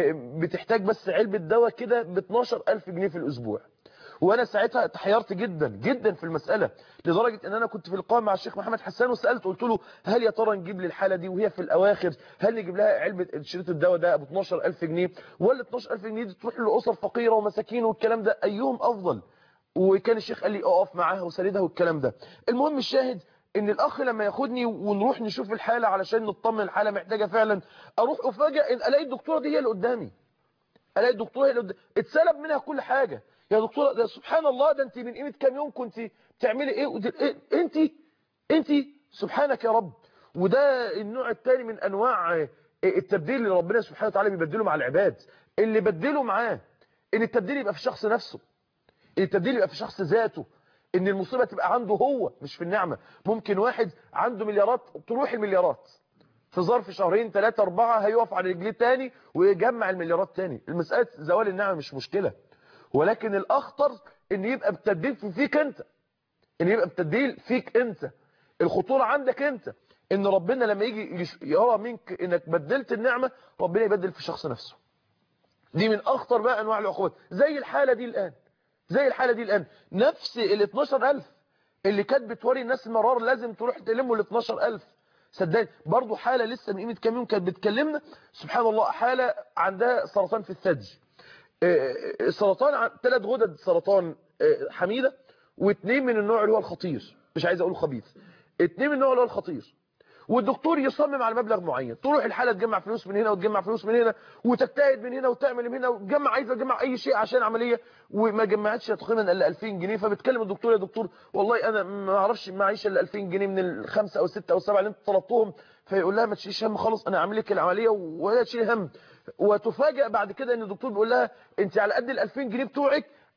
S2: بتحتاج بس علبة دواء كده ب 12000 جنيه في الأسبوع وانا ساعتها تحيرت جدا جدا في المسألة لدرجة ان انا كنت في لقاء مع الشيخ محمد حسان وسألت قلت له هل يا ترى نجيب لي الحالة دي وهي في الاواخر هل نجيب لها علبة شريط الدواء ده ب 12000 جنيه ولا 12000 جنيه دي تروح لاسر فقيرة ومساكين والكلام ده ايهم افضل وكان الشيخ قال لي اقف معاها وساندها والكلام ده المهم الشاهد ان الاخ لما ياخدني ونروح نشوف الحالة علشان نطمن الحالة محتاجة فعلا اروح افاجئ ان الاقي الدكتورة دي هي اللي قدامي الاقي الدكتورة هي اللي قدامي اتسلب منها كل حاجة يا دكتورة ده سبحان الله ده انت من قيمة كام يوم كنت بتعملي ايه انت انت سبحانك يا رب وده النوع الثاني من انواع التبديل اللي ربنا سبحانه وتعالى بيبدله مع العباد اللي بدله معاه ان التبديل يبقى في الشخص نفسه ان التبديل يبقى في شخص ذاته ان المصيبة تبقى عنده هو مش في النعمة ممكن واحد عنده مليارات تروح المليارات في ظرف شهرين ثلاثة أربعة هيقف على رجليه تاني ويجمع المليارات تاني المسألة زوال النعمة مش مشكلة ولكن الأخطر ان يبقى بتبديل فيك انت ان يبقى بتبديل فيك انت الخطورة عندك انت ان ربنا لما يجي يرى منك انك بدلت النعمة ربنا يبدل في الشخص نفسه دي من اخطر بقى انواع العقوبات زي الحالة دي الان زي الحالة دي الان نفس ال 12000 اللي كانت بتوري الناس المرار لازم تروح تلموا ال 12000 صدقني برضه حالة لسه من قيمة كام يوم كانت بتكلمنا سبحان الله حالة عندها سرطان في الثدي سرطان ثلاث غدد سرطان حميدة واثنين من النوع اللي هو الخطير مش عايز اقول خبيث اثنين من النوع اللي هو الخطير والدكتور يصمم على مبلغ معين تروح الحالة تجمع فلوس من هنا وتجمع فلوس من هنا وتجتهد من هنا وتعمل من هنا وتجمع عايزه تجمع اي شيء عشان عملية وما جمعتش تقريبا الا 2000 جنيه فبتكلم الدكتور يا دكتور والله انا ما اعرفش معيش الا 2000 جنيه من الخمسه او السته او السبعه اللي انت طلبتهم فيقول لها ما تشيلش هم خلاص انا عامل لك العمليه ولا تشيل هم وتفاجئ بعد كده ان الدكتور بيقول لها انت على قد ال 2000 جنيه بتوعك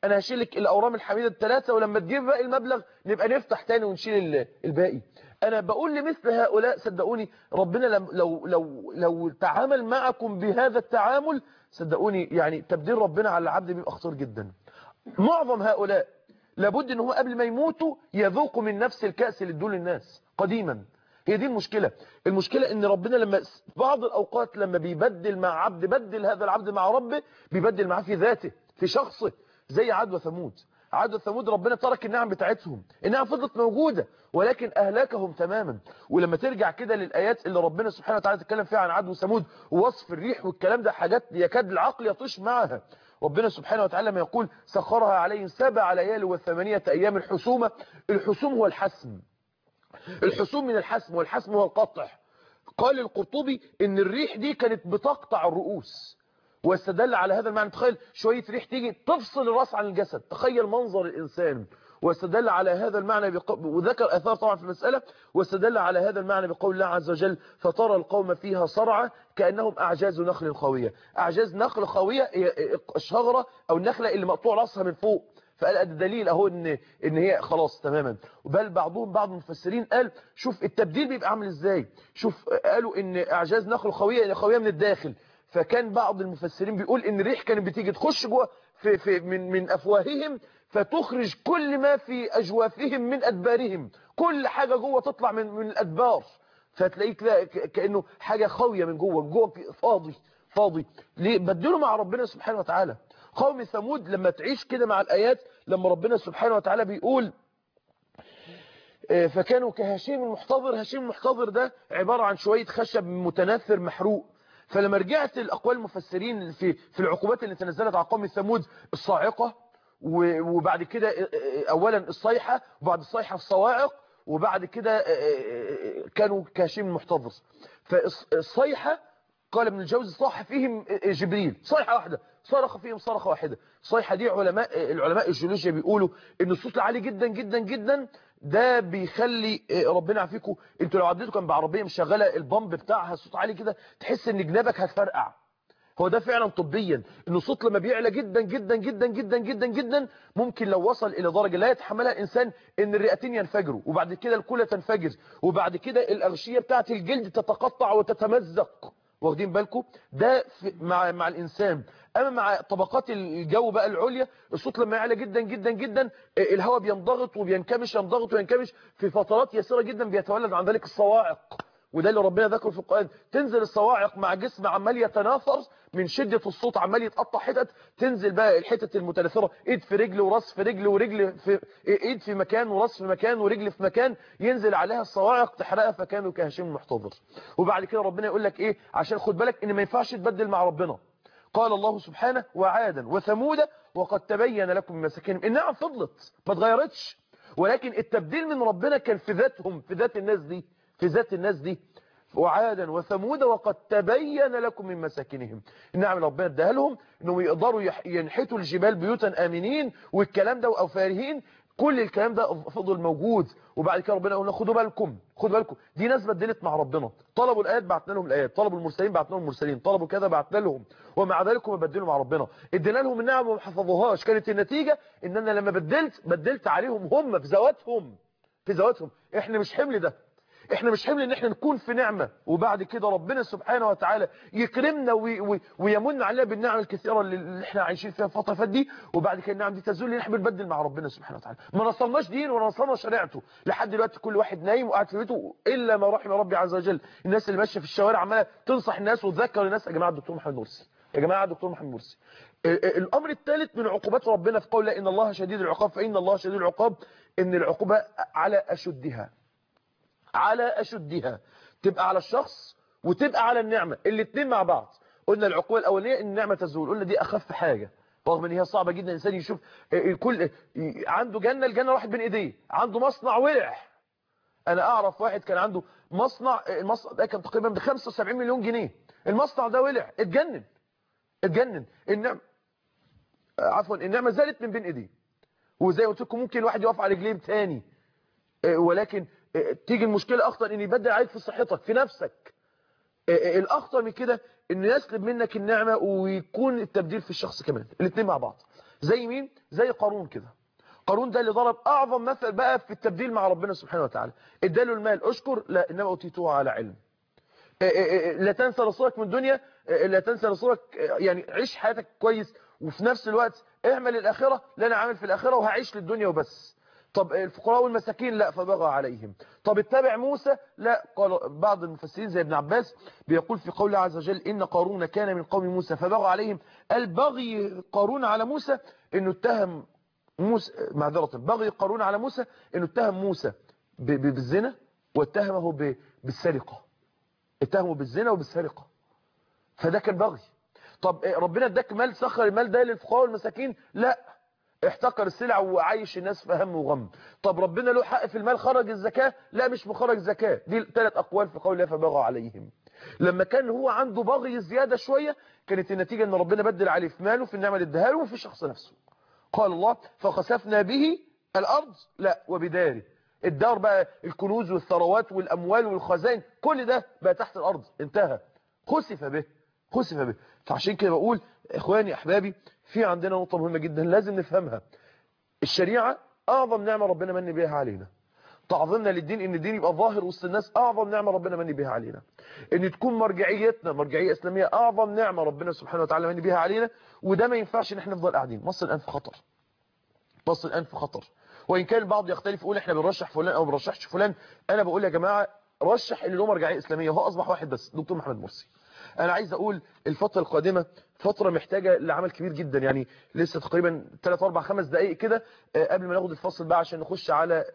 S2: انا هشيلك الاورام الحميده الثلاثه ولما تجيب باقي المبلغ نبقى نفتح تاني ونشيل ال- الباقي انا بقول لمثل هؤلاء صدقوني ربنا لم- لو لو لو تعامل معكم بهذا التعامل صدقوني يعني تبديل ربنا على العبد بيبقى خطير جدا معظم هؤلاء لابد ان هم قبل ما يموتوا يذوقوا من نفس الكأس اللي ادوه للناس قديما هي دي المشكلة المشكلة ان ربنا لما في بعض الاوقات لما بيبدل مع عبد بدل هذا العبد مع ربه بيبدل معاه في ذاته في شخصه زي عاد وثمود عاد وثمود ربنا ترك النعم بتاعتهم النعم فضلت موجودة ولكن أهلكهم تماما ولما ترجع كده للآيات اللي ربنا سبحانه وتعالى تتكلم فيها عن عاد وثمود ووصف الريح والكلام ده حاجات يكاد العقل يطيش معها ربنا سبحانه وتعالى ما يقول سخرها عليهم سبع ليال وثمانية أيام الحسومة الحسوم هو الحسم الحسوم من الحسم والحسم هو القطع قال القرطبي ان الريح دي كانت بتقطع الرؤوس واستدل على هذا المعنى تخيل شوية ريح تيجي تفصل الراس عن الجسد تخيل منظر الإنسان واستدل على هذا المعنى بق... وذكر أثار طبعا في المسألة واستدل على هذا المعنى بقول الله عز وجل فترى القوم فيها صرعى كأنهم أعجاز نخل خاوية أعجاز نخل خاوية هي الشجرة أو النخلة اللي مقطوع راسها من فوق فقال ده دليل اهو ان ان هي خلاص تماما بل بعضهم بعض المفسرين قال شوف التبديل بيبقى عامل ازاي شوف قالوا ان اعجاز نخل خاويه خاويه من الداخل فكان بعض المفسرين بيقول ان الريح كانت بتيجي تخش جوه في في من من افواههم فتخرج كل ما في اجوافهم من ادبارهم كل حاجه جوه تطلع من من الادبار فتلاقيه كده كانه حاجه خاويه من جوه جوه فاضي فاضي ليه بدلوا مع ربنا سبحانه وتعالى قوم ثمود لما تعيش كده مع الآيات لما ربنا سبحانه وتعالى بيقول فكانوا كهشيم المحتضر هشيم المحتضر ده عبارة عن شوية خشب متناثر محروق فلما رجعت الأقوال المفسرين في في العقوبات اللي تنزلت على قوم ثمود الصاعقة وبعد كده أولا الصيحة وبعد الصيحة الصواعق وبعد كده كانوا كهشيم المحتضر فالصيحة قال ابن الجوزي صاح فيهم جبريل صيحة واحدة صرخ فيهم صرخة واحدة الصيحة دي علماء العلماء الجيولوجيا بيقولوا ان الصوت العالي جدا جدا جدا ده بيخلي ربنا يعافيكم انتوا لو عديتوا كان بعربيه مشغله البامب بتاعها صوت عالي كده تحس ان جنابك هتفرقع هو ده فعلا طبيا ان الصوت لما بيعلى جدا جدا جدا جدا جدا جدا ممكن لو وصل الى درجه لا يتحملها الانسان ان الرئتين ينفجروا وبعد كده الكلى تنفجر وبعد كده الاغشيه بتاعه الجلد تتقطع وتتمزق واخدين بالكم ده مع مع الانسان اما مع طبقات الجو بقى العليا الصوت لما يعلى جدا جدا جدا الهواء بينضغط وبينكمش ينضغط وينكمش في فترات يسيره جدا بيتولد عن ذلك الصواعق وده اللي ربنا ذكره في القرآن تنزل الصواعق مع جسم عمال يتناثر من شدة الصوت عمال يتقطع حتت تنزل بقى الحتت المتناثرة ايد في رجل وراس في رجل ورجل في ايد في مكان وراس في مكان ورجل في مكان ينزل عليها الصواعق تحرقها فكانوا كهشيم محتضر وبعد كده ربنا يقول لك ايه عشان خد بالك ان ما ينفعش تبدل مع ربنا قال الله سبحانه وعادا وثمود وقد تبين لكم مساكنهم النعم فضلت ما اتغيرتش ولكن التبديل من ربنا كان في ذاتهم في ذات الناس دي في ذات الناس دي وعادا وثمود وقد تبين لكم من مساكنهم النعم ربنا اداها لهم انهم يقدروا ينحتوا الجبال بيوتا امنين والكلام ده وافارهين كل الكلام ده فضل موجود وبعد كده ربنا قلنا خدوا بالكم خدوا بالكم دي ناس بدلت مع ربنا طلبوا الايات بعتنا لهم الايات طلبوا المرسلين بعتنا لهم المرسلين طلبوا كذا بعتنا لهم ومع ذلك هم بدلوا مع ربنا ادينا لهم النعم وما حفظوهاش كانت النتيجه ان انا لما بدلت بدلت عليهم هم في ذواتهم في ذواتهم احنا مش حمل ده احنا مش حمل ان احنا نكون في نعمة وبعد كده ربنا سبحانه وتعالى يكرمنا وي وي ويمن علينا بالنعم الكثيرة اللي احنا عايشين فيها الفترة فات دي وبعد كده النعم دي تزول ان احنا بنبدل مع ربنا سبحانه وتعالى ما نصلناش دين ولا نصلنا شريعته لحد دلوقتي كل واحد نايم وقاعد في بيته الا ما رحم ربي عز وجل الناس اللي ماشيه في الشوارع عماله تنصح الناس وتذكر الناس يا جماعه الدكتور محمد مرسي يا جماعه الدكتور محمد مرسي الامر الثالث من عقوبات ربنا في قوله ان الله شديد العقاب فان الله شديد العقاب ان العقوبه على اشدها على أشدها تبقى على الشخص وتبقى على النعمة الاثنين مع بعض قلنا العقوبة الأولانية ان النعمة تزول قلنا دي أخف حاجة رغم ان هي صعبة جدا الإنسان يشوف كل عنده جنة الجنة راحت بين إيديه عنده مصنع ولع أنا أعرف واحد كان عنده مصنع المصنع ده كان تقريبا ب 75 مليون جنيه المصنع ده ولع اتجنن اتجنن النعمة عفوا النعمة زالت من بين إيديه وزي قلت لكم ممكن الواحد يقف على رجليه تاني ولكن تيجي المشكلة أخطر إن يبدل عليك في صحتك في نفسك الأخطر من كده إنه يسلب منك النعمة ويكون التبديل في الشخص كمان الاثنين مع بعض زي مين زي قارون كده قارون ده اللي ضرب اعظم مثل بقى في التبديل مع ربنا سبحانه وتعالى اداله المال اشكر لا انما اوتيته على علم لا تنسى نصيبك من الدنيا لا تنسى نصيبك يعني عيش حياتك كويس وفي نفس الوقت اعمل الاخره لا انا عامل في الاخره وهعيش للدنيا وبس طب الفقراء والمساكين لا فبغى عليهم طب اتبع موسى لا قال بعض المفسرين زي ابن عباس بيقول في قوله عز وجل إن قارون كان من قوم موسى فبغى عليهم البغي قارون على موسى انه اتهم موسى معذرة بغي قارون على موسى انه اتهم موسى بالزنا واتهمه بالسرقة اتهمه بالزنا وبالسرقة فده كان بغي طب ربنا اداك مال سخر المال ده للفقراء والمساكين لا احتقر السلع وعايش الناس في هم وغم طب ربنا له حق في المال خرج الزكاة لا مش مخرج زكاة دي ثلاث أقوال في قول الله فبغى عليهم لما كان هو عنده بغي زيادة شوية كانت النتيجة ان ربنا بدل عليه في ماله في النعمة اللي اداها له وفي الشخص نفسه قال الله فخسفنا به الأرض لا وبداره الدار بقى الكنوز والثروات والأموال والخزائن كل ده بقى تحت الأرض انتهى خسف به خسف به فعشان كده بقول إخواني أحبابي في عندنا نقطة مهمة جدا لازم نفهمها الشريعة أعظم نعمة ربنا من بها علينا تعظيمنا للدين ان الدين يبقى ظاهر وسط الناس اعظم نعمه ربنا من بها علينا ان تكون مرجعيتنا مرجعيه اسلاميه اعظم نعمه ربنا سبحانه وتعالى من بها علينا وده ما ينفعش ان احنا نفضل قاعدين مصر الان في خطر مصر الان في خطر وان كان البعض يختلف يقول احنا بنرشح فلان او ما بنرشحش فلان انا بقول يا جماعه رشح اللي له مرجعيه اسلاميه هو اصبح واحد بس دكتور محمد مرسي انا عايز اقول الفتره القادمه فتره محتاجه لعمل كبير جدا يعني لسه تقريبا 3 4 5 دقائق كده قبل ما ناخد الفصل بقى عشان نخش على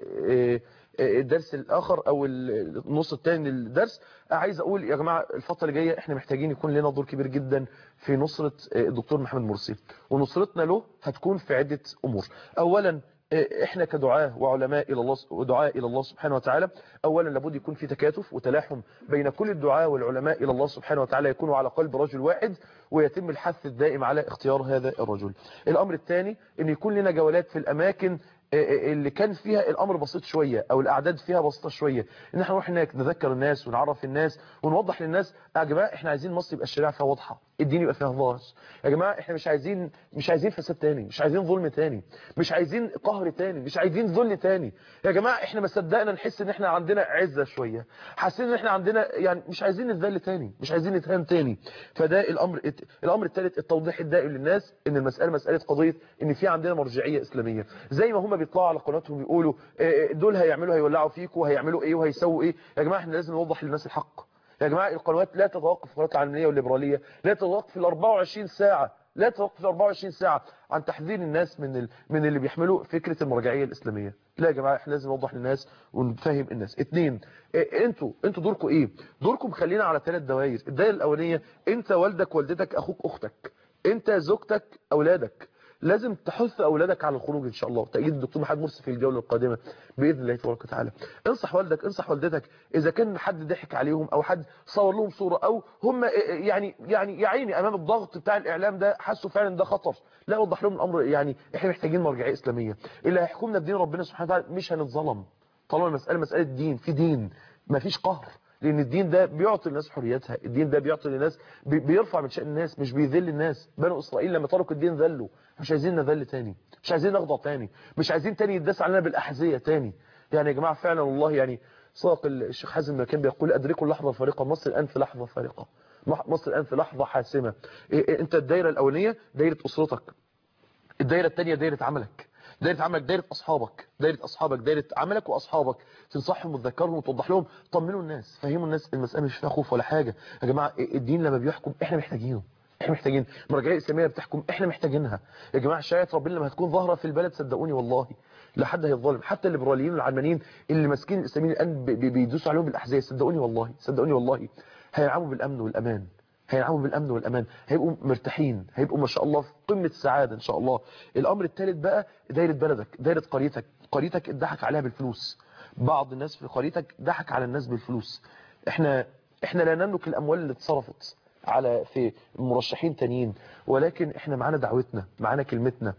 S2: الدرس الاخر او النص الثاني للدرس عايز اقول يا جماعه الفتره اللي جايه احنا محتاجين يكون لنا دور كبير جدا في نصره الدكتور محمد مرسي ونصرتنا له هتكون في عده امور اولا احنا كدعاة وعلماء الى الله ودعاء الى الله سبحانه وتعالى اولا لابد يكون في تكاتف وتلاحم بين كل الدعاة والعلماء الى الله سبحانه وتعالى يكونوا على قلب رجل واحد ويتم الحث الدائم على اختيار هذا الرجل الامر الثاني ان يكون لنا جولات في الاماكن اللي كان فيها الامر بسيط شوية او الاعداد فيها بسيطة شوية ان احنا نروح هناك نذكر الناس ونعرف الناس ونوضح للناس يا جماعه احنا عايزين مصر يبقى الشريعه فيها واضحه الدين يبقى فيها ظاهر يا جماعه احنا مش عايزين مش عايزين فساد تاني مش عايزين ظلم تاني مش عايزين قهر تاني مش عايزين ذل تاني يا جماعه احنا ما صدقنا نحس ان احنا عندنا عزه شويه حاسين ان احنا عندنا يعني مش عايزين نتذل تاني مش عايزين نتهان تاني فده الامر الامر الثالث التوضيح الدائم للناس ان المساله مساله قضيه ان في عندنا مرجعيه اسلاميه زي ما هم بيطلعوا على قناتهم يقولوا دول هيعملوا هيولعوا فيكم وهيعملوا ايه وهيسووا ايه يا جماعه احنا لازم نوضح للناس الحق يا جماعة القنوات لا تتوقف القنوات العلمانية والليبرالية لا تتوقف ال 24 ساعة لا تتوقف ال 24 ساعة عن تحذير الناس من ال... من اللي بيحملوا فكرة المرجعية الإسلامية لا يا جماعة احنا لازم نوضح للناس ونفهم الناس اتنين إيه انتوا انتوا دوركم ايه دوركم خلينا على ثلاث دوائر الدائرة الأولانية انت والدك والدتك اخوك اختك انت زوجتك اولادك لازم تحث اولادك على الخروج ان شاء الله تأييد الدكتور محمد مرسي في الجوله القادمه باذن الله تبارك وتعالى انصح والدك انصح والدتك اذا كان حد ضحك عليهم او حد صور لهم صوره او هم يعني يعني يا عيني امام الضغط بتاع الاعلام ده حسوا فعلا ده خطر لا وضح لهم الامر يعني احنا محتاجين مرجعيه اسلاميه اللي هيحكمنا بدين ربنا سبحانه وتعالى مش هنتظلم طالما المساله مساله دين في دين مفيش قهر لان الدين ده بيعطي الناس حريتها الدين ده بيعطي للناس بيرفع من شأن الناس مش بيذل الناس بنو اسرائيل لما تركوا الدين ذلوا مش عايزين نذل تاني مش عايزين نخضع تاني مش عايزين تاني يداس علينا بالاحذيه تاني يعني يا جماعه فعلا والله يعني صدق الشيخ حازم لما كان بيقول ادركوا اللحظه الفارقه مصر الان في لحظه فارقه مصر الان في لحظه حاسمه إيه انت الدايره الاولانيه دايره اسرتك الدايره الثانيه دايره عملك دايره عملك دايره اصحابك دايره اصحابك دايره عملك واصحابك تنصحهم وتذكرهم وتوضح لهم طمنوا الناس فهموا الناس المساله مش فيها خوف ولا حاجه يا جماعه الدين لما بيحكم احنا محتاجينه احنا محتاجين المرجعيه الاسلاميه بتحكم احنا محتاجينها يا جماعه شريعه ربنا لما هتكون ظاهره في البلد صدقوني والله لا حد هيتظلم حتى الليبراليين والعلمانيين اللي ماسكين الاسلاميين الان بيدوسوا عليهم بالاحذيه صدقوني والله صدقوني والله هينعموا بالامن والامان هينعموا بالامن والامان هيبقوا مرتاحين هيبقوا ما شاء الله في قمه السعاده ان شاء الله الامر الثالث بقى دايره بلدك دايره قريتك قريتك اتضحك عليها بالفلوس بعض الناس في قريتك ضحك على الناس بالفلوس احنا احنا لا نملك الاموال اللي اتصرفت على في مرشحين تانيين ولكن احنا معانا دعوتنا معانا كلمتنا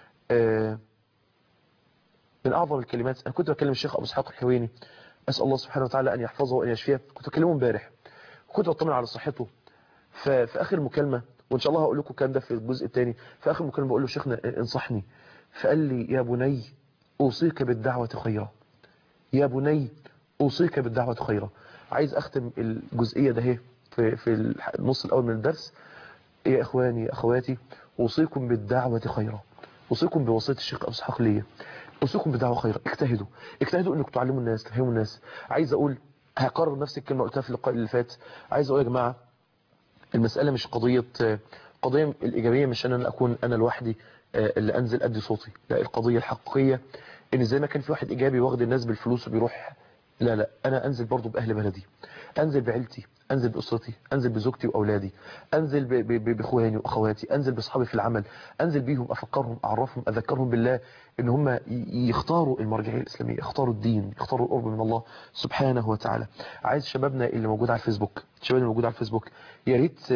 S2: اه من اعظم الكلمات انا كنت بكلم الشيخ ابو اسحاق الحويني اسال الله سبحانه وتعالى ان يحفظه وان يشفيه كنت بكلمه امبارح كنت بطمن على صحته ففي اخر مكالمه وان شاء الله هقول لكم الكلام ده في الجزء الثاني في اخر مكالمه بقول له شيخنا انصحني فقال لي يا بني اوصيك بالدعوه خيرا يا بني اوصيك بالدعوه خيرا عايز اختم الجزئيه ده اهي في في النص الاول من الدرس يا اخواني اخواتي اوصيكم بالدعوه خيرا اوصيكم بوصيه الشيخ ابو اسحاق ليا اوصيكم بالدعوه خيرا اجتهدوا اجتهدوا انكم تعلموا الناس تفهموا الناس عايز اقول هكرر نفس الكلمه قلتها في اللقاء اللي فات عايز اقول يا جماعه المساله مش قضيه قضيه الايجابيه مش ان انا اكون انا لوحدي اللي انزل ادي صوتي لا القضيه الحقيقيه ان زي ما كان في واحد ايجابي واخد الناس بالفلوس وبيروح لا لا انا انزل برضو باهل بلدي انزل بعيلتي انزل باسرتي انزل بزوجتي واولادي انزل باخواني واخواتي انزل باصحابي في العمل انزل بيهم افكرهم اعرفهم اذكرهم بالله ان هم يختاروا المرجعيه الاسلاميه يختاروا الدين يختاروا القرب من الله سبحانه وتعالى عايز شبابنا اللي موجود على الفيسبوك الشباب اللي موجود على الفيسبوك يا ريت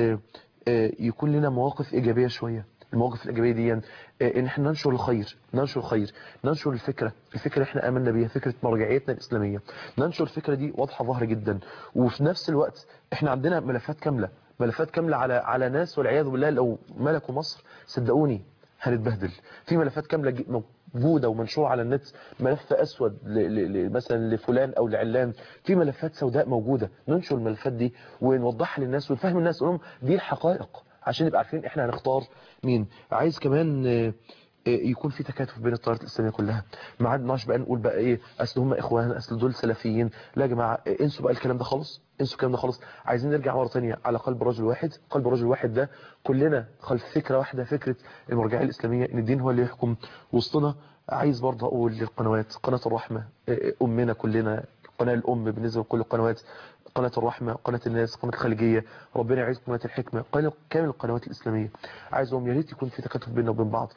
S2: يكون لنا مواقف ايجابيه شويه المواقف الإيجابية دي ان احنا ننشر الخير ننشر الخير ننشر الفكرة الفكرة احنا آمنا بيها فكرة مرجعيتنا الإسلامية ننشر الفكرة دي واضحة ظاهرة جدا وفي نفس الوقت احنا عندنا ملفات كاملة ملفات كاملة على على ناس والعياذ بالله لو ملكوا مصر صدقوني هنتبهدل في ملفات كاملة موجودة ومنشورة على النت ملف أسود مثلا لفلان أو لعلان في ملفات سوداء موجودة ننشر الملفات دي ونوضحها للناس ونفهم الناس ونقول دي الحقائق عشان نبقى عارفين احنا هنختار مين عايز كمان يكون في تكاتف بين الطائرات الاسلاميه كلها ما عدناش بقى نقول بقى ايه اصل هم اخوان اصل دول سلفيين لا يا جماعه انسوا بقى الكلام ده خالص انسوا الكلام ده خالص عايزين نرجع مره ثانيه على قلب رجل واحد قلب رجل واحد ده كلنا خلف فكره واحده فكره المرجعيه الاسلاميه ان الدين هو اللي يحكم وسطنا عايز برضه اقول للقنوات قناه الرحمه امنا كلنا قناه الام بالنسبه لكل القنوات قناة الرحمة قناة الناس قناة الخليجية ربنا يعز قناة الحكمة كامل القنوات الإسلامية عايزهم يا ريت يكون في تكاتف بيننا وبين بعض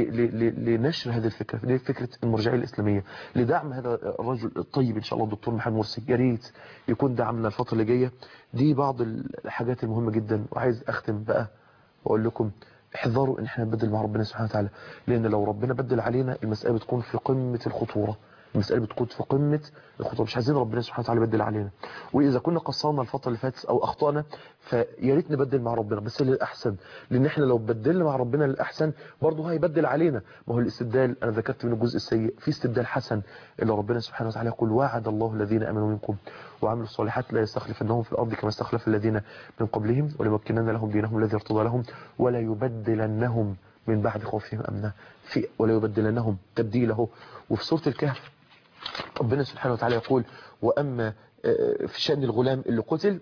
S2: لنشر هذه الفكرة لفكرة المرجعية الإسلامية لدعم هذا الرجل الطيب إن شاء الله الدكتور محمد مرسي يا ريت يكون دعمنا الفترة اللي جاية دي بعض الحاجات المهمة جدا وعايز أختم بقى وأقول لكم احذروا ان احنا نبدل مع ربنا سبحانه وتعالى لان لو ربنا بدل علينا المسألة بتكون في قمة الخطورة المسألة بتكون في قمة الخطوة مش عايزين ربنا سبحانه وتعالى يبدل علينا وإذا كنا قصرنا الفترة اللي فاتت أو أخطأنا فيا ريت نبدل مع ربنا بس للأحسن لأن إحنا لو بدلنا مع ربنا للأحسن برضه هيبدل علينا ما هو الاستبدال أنا ذكرت من الجزء السيء في استبدال حسن اللي ربنا سبحانه وتعالى يقول وعد الله الذين أمنوا منكم وعملوا الصالحات لا يستخلفنهم في الأرض كما استخلف الذين من قبلهم وليمكنن لهم دينهم الذي ارتضى لهم ولا يبدلنهم من بعد خوفهم أمنا في ولا يبدلنهم تبديله وفي سورة الكهف ربنا سبحانه وتعالى يقول وأما في شأن الغلام اللي قتل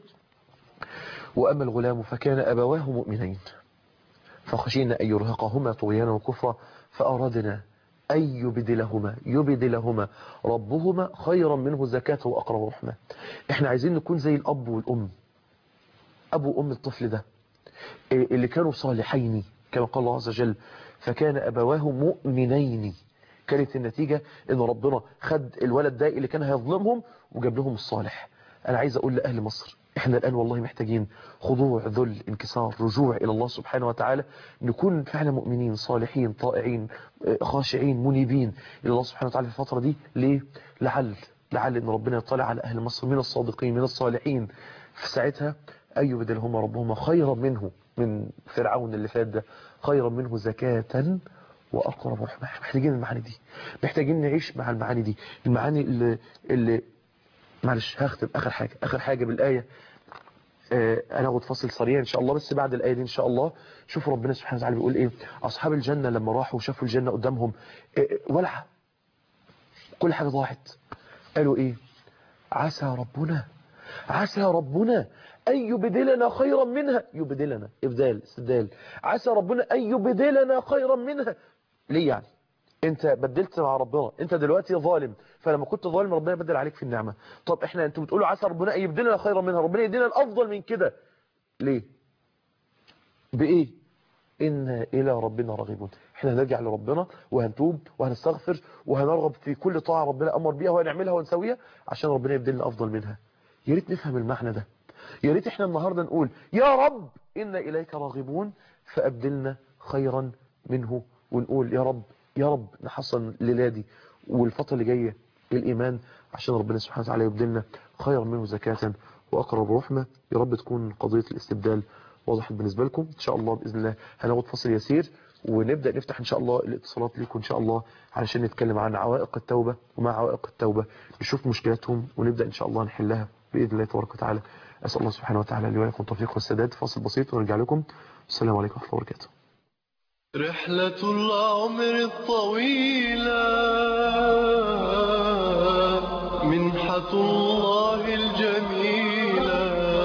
S2: وأما الغلام فكان أبواه مؤمنين فخشينا أن يرهقهما طغيانا وكفرا فأرادنا أن يبدلهما يبدلهما ربهما خيرا منه زكاة وأقرب رحمة احنا عايزين نكون زي الأب والأم أبو وأم الطفل ده اللي كانوا صالحين كما قال الله عز وجل فكان أبواه مؤمنين كانت النتيجة ان ربنا خد الولد ده اللي كان هيظلمهم وجاب لهم الصالح انا عايز اقول لأهل مصر احنا الان والله محتاجين خضوع ذل انكسار رجوع الى الله سبحانه وتعالى نكون فعلا مؤمنين صالحين طائعين خاشعين منيبين الى الله سبحانه وتعالى في الفترة دي ليه لعل لعل ان ربنا يطلع على اهل مصر من الصادقين من الصالحين في ساعتها أن يبدلهم ربهما خيرا منه من فرعون اللي فات ده خيرا منه زكاة وأقرب رحمة محتاجين المعاني دي محتاجين نعيش مع المعاني دي المعاني اللي, اللي معلش هختم آخر حاجة آخر حاجة بالآية آه أنا أخد فاصل سريع إن شاء الله بس بعد الآية دي إن شاء الله شوفوا ربنا سبحانه وتعالى بيقول إيه أصحاب الجنة لما راحوا وشافوا الجنة قدامهم آه ولعة كل حاجة ضاعت قالوا إيه عسى ربنا عسى ربنا أن يبدلنا خيرا منها يبدلنا إبدال استبدال عسى ربنا أن يبدلنا خيرا منها ليه يعني انت بدلت مع ربنا انت دلوقتي ظالم فلما كنت ظالم ربنا يبدل عليك في النعمة طب احنا انتوا بتقولوا عسى ربنا أن يبدلنا خيرا منها ربنا يدينا الأفضل من كده ليه بإيه إن إلى ربنا راغبون احنا هنرجع لربنا وهنتوب وهنستغفر وهنرغب في كل طاعة ربنا أمر بيها وهنعملها ونسويها عشان ربنا يبدلنا أفضل منها يا ريت نفهم المعنى ده يا ريت احنا النهاردة نقول يا رب إنا إليك راغبون فأبدلنا خيرا منه ونقول يا رب يا رب نحصل للادي والفترة اللي جاية الإيمان عشان ربنا سبحانه وتعالى يبدلنا خيرا منه زكاة وأقرب رحمة يا رب تكون قضية الاستبدال
S1: وضحت بالنسبة لكم إن شاء الله بإذن الله هناخد فصل يسير ونبدأ نفتح إن شاء الله الاتصالات لكم إن شاء الله علشان نتكلم عن عوائق التوبة ومع عوائق التوبة نشوف مشكلاتهم ونبدأ إن شاء الله نحلها بإذن الله تبارك وتعالى أسأل الله سبحانه وتعالى لي ولكم التوفيق والسداد فاصل بسيط ونرجع لكم السلام عليكم ورحمة الله وبركاته
S3: رحلة العمر الطويلة منحة الله الجميلة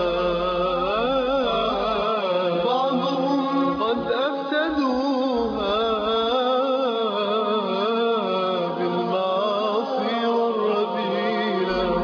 S3: بعضهم قد أفسدوها بالمعاصي والرذيلة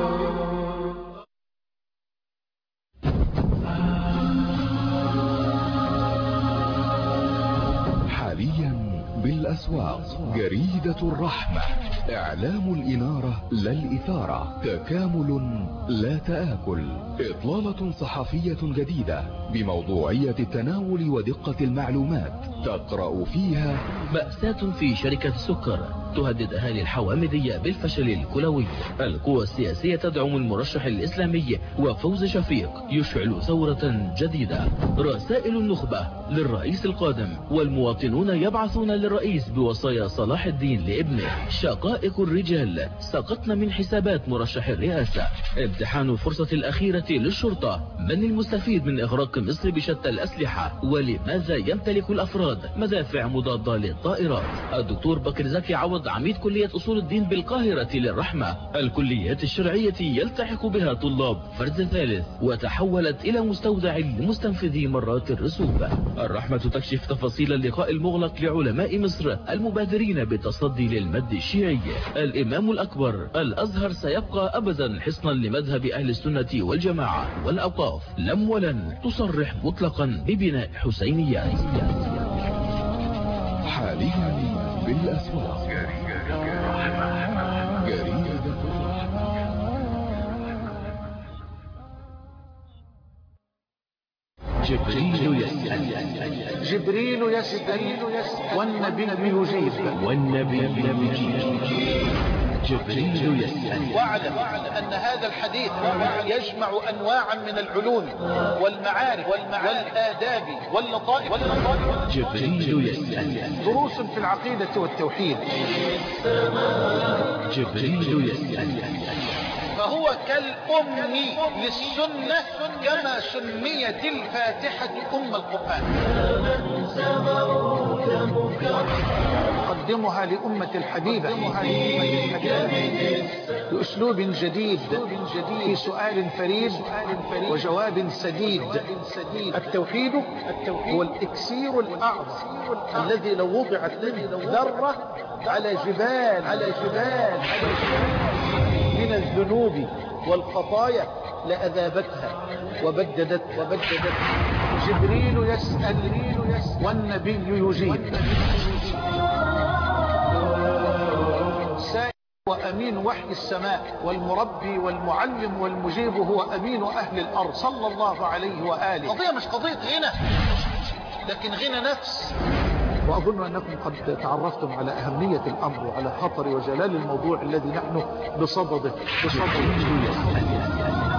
S4: حاليا بالأسواق جريدة الرحمة إعلام الإنارة لا الإثارة تكامل لا تآكل إطلالة صحفية جديدة بموضوعية التناول ودقة المعلومات تقرأ فيها
S5: مأساة في شركة السكر تهدد أهالي الحوامدية بالفشل الكلوي القوى السياسية تدعم المرشح الإسلامي وفوز شفيق يشعل ثورة جديدة رسائل النخبة للرئيس القادم والمواطنون يبعثون للرئيس بوصايا صلاح الدين لابنه شقائق الرجال سقطن من حسابات مرشح الرئاسة امتحان الفرصة الأخيرة للشرطة من المستفيد من إغراق مصر بشتى الأسلحة ولماذا يمتلك الأفراد مدافع مضادة للطائرات الدكتور بكر زكي عوض عميد كلية أصول الدين بالقاهرة للرحمة الكليات الشرعية يلتحق بها طلاب فرد ثالث وتحولت إلى مستودع لمستنفذي مرات الرسوب الرحمة تكشف تفاصيل اللقاء المغلق لعلماء مصر المبادرين بالتصدي للمد الشيعي الإمام الأكبر الأزهر سيبقى أبدا حصنا لمذهب أهل السنة والجماعة والأوقاف لم ولن تصرح مطلقا ببناء حسينيات
S4: حاليا بالأسواق جريدة الرحمة
S5: جبريل يسأل
S6: جبريل يسأل والنبي يجيب
S5: والنبي يجيب جبريل يسأل
S6: واعلم أن هذا الحديث يجمع أنواعا من العلوم والمعارف والآداب واللطائف
S5: جبريل يسأل
S6: دروس في العقيدة والتوحيد
S5: جبريل يسأل
S6: فهو كالأم للسنة كما سميت الفاتحة أم القرآن قدمها لأمة الحبيبة بأسلوب جديد في سؤال فريد وجواب سديد التوحيد هو الإكسير الأعظم الذي لو وضعت ذرة على جبال على جبال من الذنوب والخطايا لأذابتها وبددت وبددت جبريل يسأل والنبي يجيب سائل وأمين وحي السماء والمربي والمعلم والمجيب هو أمين أهل الأرض صلى الله عليه وآله قضية مش قضية غنى لكن غنى نفس وأظن أنكم قد تعرفتم على أهمية الأمر وعلى خطر وجلال الموضوع الذي نحن بصدده بصدده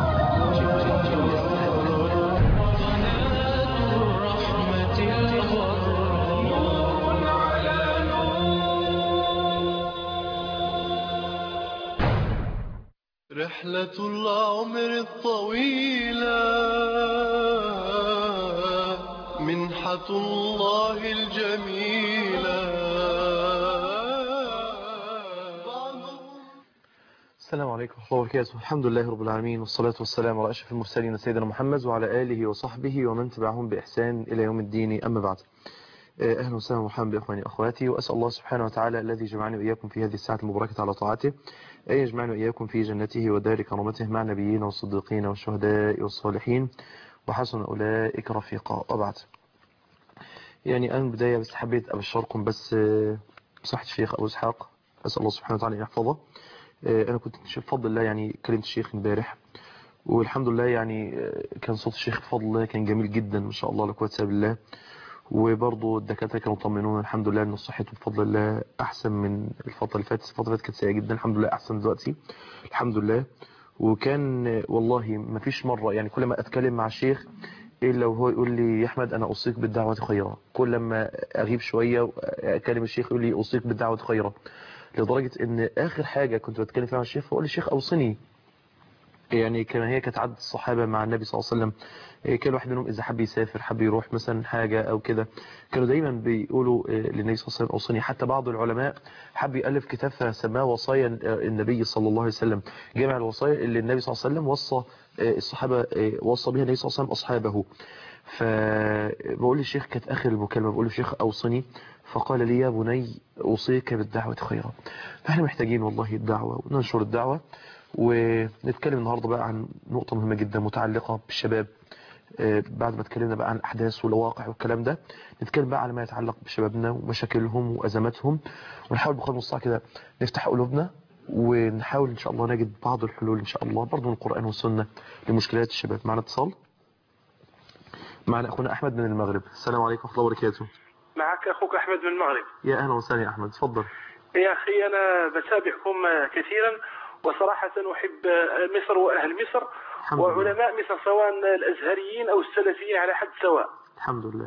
S3: رحلة العمر الطويلة منحة الله الجميلة
S1: السلام عليكم ورحمة الله وبركاته الحمد لله رب العالمين والصلاة والسلام على أشرف المرسلين سيدنا محمد وعلى آله وصحبه ومن تبعهم بإحسان إلى يوم الدين أما بعد أهلا وسهلا ومرحبا بإخواني وأخواتي وأسأل الله سبحانه وتعالى الذي جمعني وإياكم في هذه الساعة المباركة على طاعته أن يجمعنا وإياكم في جنته ودار كرامته مع النبيين والصديقين والشهداء والصالحين وحسن أولئك رفيقا وبعد يعني أنا بداية بس حبيت أبشركم بس بصحة الشيخ أبو إسحاق أسأل الله سبحانه وتعالى أن يحفظه أنا كنت بفضل الله يعني كلمت الشيخ امبارح والحمد لله يعني كان صوت الشيخ بفضل الله كان جميل جدا ما شاء الله لك واتساب الله وبرضه الدكاتره كانوا طمنونا الحمد لله ان صحته بفضل الله احسن من الفتره اللي فاتت الفتره اللي فاتت كانت سيئه جدا الحمد لله احسن دلوقتي الحمد لله وكان والله ما فيش مره يعني كل ما اتكلم مع الشيخ الا وهو يقول لي يا احمد انا اوصيك بالدعوه خيرا كل لما اغيب شويه اكلم الشيخ يقول لي اوصيك بالدعوه خيرا لدرجه ان اخر حاجه كنت بتكلم فيها مع الشيخ فاقول للشيخ اوصني يعني كما هي كانت عادة الصحابة مع النبي صلى الله عليه وسلم إيه، كان واحد منهم إذا حب يسافر حب يروح مثلا حاجة أو كده كانوا دايما بيقولوا إيه، للنبي صلى الله عليه وسلم أوصني حتى بعض العلماء حب يألف كتاب فسماه وصايا النبي صلى الله عليه وسلم جمع الوصايا اللي النبي صلى الله عليه وسلم وصى إيه، الصحابة إيه، وصى بها النبي صلى الله عليه وسلم أصحابه فبقول للشيخ كانت آخر المكالمة بقول للشيخ أوصني فقال لي يا بني أوصيك بالدعوة خيرا فاحنا محتاجين والله الدعوة وننشر الدعوة ونتكلم النهاردة بقى عن نقطة مهمة جدا متعلقة بالشباب آه، بعد ما اتكلمنا بقى عن الأحداث والواقع والكلام ده نتكلم بقى على ما يتعلق بشبابنا ومشاكلهم وأزماتهم ونحاول بقدر المستطاع كده نفتح قلوبنا ونحاول إن شاء الله نجد بعض الحلول إن شاء الله برضه من القرآن والسنة لمشكلات الشباب معنا اتصال معنا أخونا أحمد من المغرب السلام عليكم ورحمة الله وبركاته
S7: معك اخوك احمد من المغرب
S1: يا أهلا وسهلا يا أحمد اتفضل
S7: يا اخي انا بتابعكم كثيرا وصراحه احب مصر واهل مصر
S1: الحمد لله
S7: وعلماء مصر سواء الازهريين او السلفيين على حد سواء
S1: الحمد لله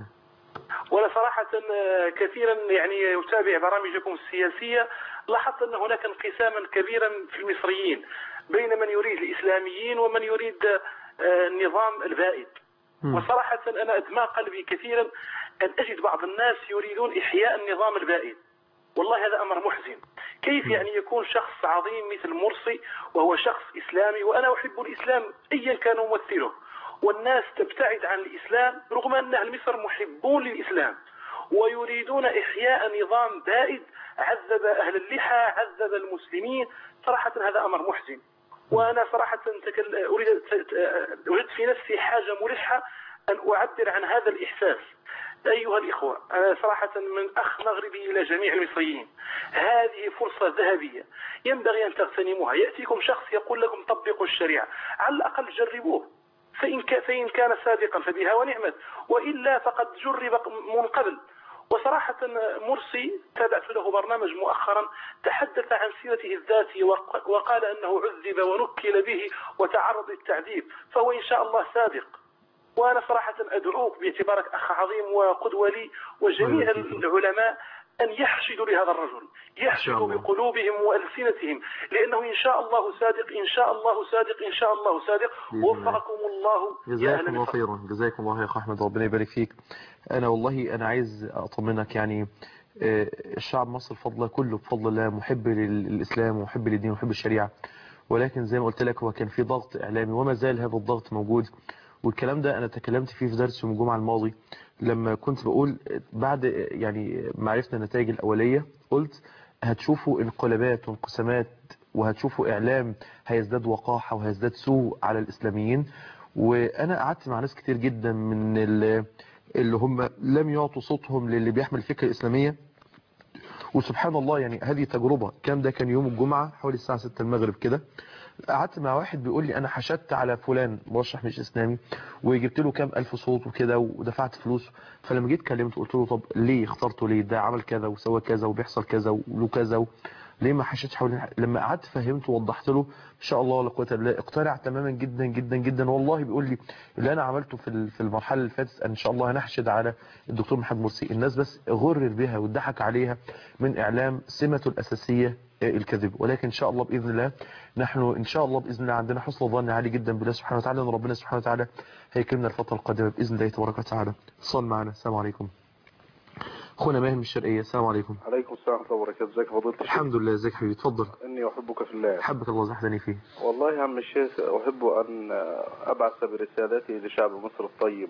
S7: وانا صراحه كثيرا يعني اتابع برامجكم السياسيه لاحظت ان هناك انقساما كبيرا في المصريين بين من يريد الاسلاميين ومن يريد آه، النظام البائد
S1: مم.
S7: وصراحه انا ادمى قلبي كثيرا ان اجد بعض الناس يريدون احياء النظام البائد والله هذا امر محزن كيف يعني يكون شخص عظيم مثل مرسي وهو شخص اسلامي وانا احب الاسلام ايا كان ممثله والناس تبتعد عن الاسلام رغم ان اهل مصر محبون للاسلام ويريدون احياء نظام بائد عذب اهل اللحى عذب المسلمين صراحه هذا امر محزن وانا صراحه تكل... اريد اريد في نفسي حاجه ملحه ان اعبر عن هذا الاحساس أيها الإخوة أنا صراحة من أخ مغربي إلى جميع المصريين هذه فرصة ذهبية ينبغي أن تغتنموها يأتيكم شخص يقول لكم طبقوا الشريعة على الأقل جربوه فإن, ك... فإن كان صادقا فبها ونعمت وإلا فقد جرب من قبل وصراحة مرسي تابعت له برنامج مؤخرا تحدث عن سيرته الذاتية وق- وقال أنه عذب ونكل به وتعرض للتعذيب فهو إن شاء الله صادق وانا صراحه ادعوك باعتبارك اخ عظيم وقدوه لي وجميع العلماء ان يحشدوا لهذا الرجل يحشدوا
S1: الله.
S7: بقلوبهم والسنتهم لانه ان شاء الله صادق ان شاء الله صادق ان شاء الله صادق
S1: بإذن الله.
S7: وفقكم الله يا
S1: جزاكم
S7: اهل
S1: الله
S7: مصر
S1: خيرا جزاكم الله يا اخ احمد ربنا يبارك فيك انا والله انا عايز اطمنك يعني آه، الشعب مصر فضله كله بفضل الله محب للاسلام ومحب للدين ومحب الشريعه ولكن زي ما قلت لك هو كان في ضغط اعلامي وما زال هذا الضغط موجود والكلام ده انا تكلمت فيه في درس يوم الجمعه الماضي لما كنت بقول بعد يعني ما عرفنا النتائج الاوليه قلت هتشوفوا انقلابات وانقسامات وهتشوفوا اعلام هيزداد وقاحه وهيزداد سوء على الاسلاميين وانا قعدت مع ناس كتير جدا من ال- اللي هم لم يعطوا صوتهم للي بيحمل الفكره الاسلاميه وسبحان الله يعني هذه تجربة كام ده كان يوم الجمعة حوالي الساعة 6 المغرب كده قعدت مع واحد بيقول لي انا حشدت على فلان مرشح مش اسلامي وجبت له كام الف صوت وكده ودفعت فلوس فلما جيت كلمته قلت له طب ليه اخترته ليه ده عمل كذا وسوى كذا وبيحصل كذا وله كذا و... ليه ما حشدش حوالين لما قعدت فهمته ووضحت له ان شاء الله ولا قوه الا بالله اقتنع تماما جدا جدا جدا والله بيقول لي اللي انا عملته في ال- في المرحله اللي فاتت ان شاء الله هنحشد على الدكتور محمد مرسي الناس بس غرر بها واتضحك عليها من اعلام سمته الاساسيه الكذب ولكن ان شاء الله باذن الله نحن ان شاء الله باذن الله عندنا حسن ظن عالي جدا بالله سبحانه وتعالى ان ربنا سبحانه وتعالى هيكرمنا الفتره القادمه باذن الله تبارك وتعالى اتصل معنا السلام عليكم اخونا ماهر من الشرقيه السلام عليكم
S8: عليكم السلام ورحمة الله وبركاته ازيك يا فضيلة الشيخ
S1: الحمد لله ازيك يا حبيبي اتفضل
S8: اني احبك في الله
S1: حبك الله زحدني فيه
S8: والله يا عم الشيخ احب ان ابعث برسالتي لشعب مصر الطيب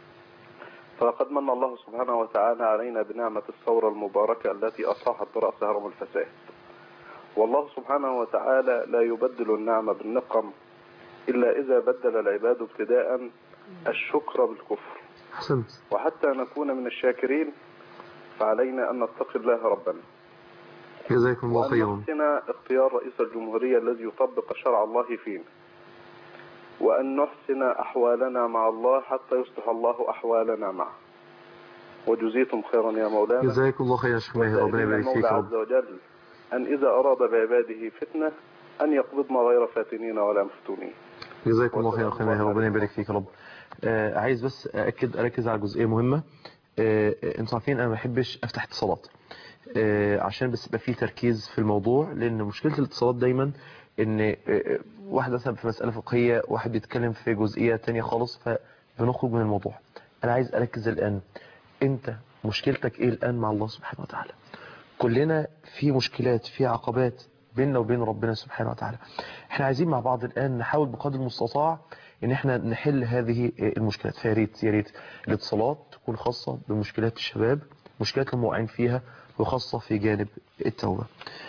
S8: فلقد من الله سبحانه وتعالى علينا بنعمة الثورة المباركة التي اصاحت برأس هرم الفساد والله سبحانه وتعالى لا يبدل النعمة بالنقم إلا إذا بدل العباد ابتداء الشكر بالكفر
S1: احسنت
S8: وحتى نكون من الشاكرين فعلينا أن نتقي الله ربنا
S1: جزاكم الله
S8: وأن
S1: خيرا
S8: نحسن اختيار رئيس الجمهورية الذي يطبق شرع الله فينا وأن نحسن أحوالنا مع الله حتى يصلح الله أحوالنا معه وجزيتم خيرا يا مولانا
S1: جزاكم الله خيرا يا شيخ ماهر ربنا
S8: وسائلين
S1: يبارك فيك
S8: المولى
S1: يا
S8: عز
S1: رب
S8: وجل أن إذا أراد بعباده فتنة أن يقبضنا غير فاتنين ولا مفتونين
S1: جزاكم الله خيرا يا
S8: والسلام
S1: اخي ماهر ربنا
S8: عليكم
S1: يبارك فيك يا رب آه، عايز بس أأكد أركز على جزئية مهمة آه، انتوا عارفين أنا ما بحبش أفتح اتصالات آه، عشان بس يبقى فيه تركيز في الموضوع لأن مشكلة الاتصالات دايما إن آه، آه، واحد مثلا في مسألة فقهية واحد بيتكلم في جزئية تانية خالص فبنخرج من الموضوع أنا عايز أركز الآن أنت مشكلتك إيه الآن مع الله سبحانه وتعالى كلنا في مشكلات في عقبات بيننا وبين ربنا سبحانه وتعالى احنا عايزين مع بعض الآن نحاول بقدر المستطاع ان احنا نحل هذه المشكلات فيا ريت يا ريت الاتصالات تكون خاصة بمشكلات الشباب مشكلات الموقعين فيها وخاصة في جانب التوبة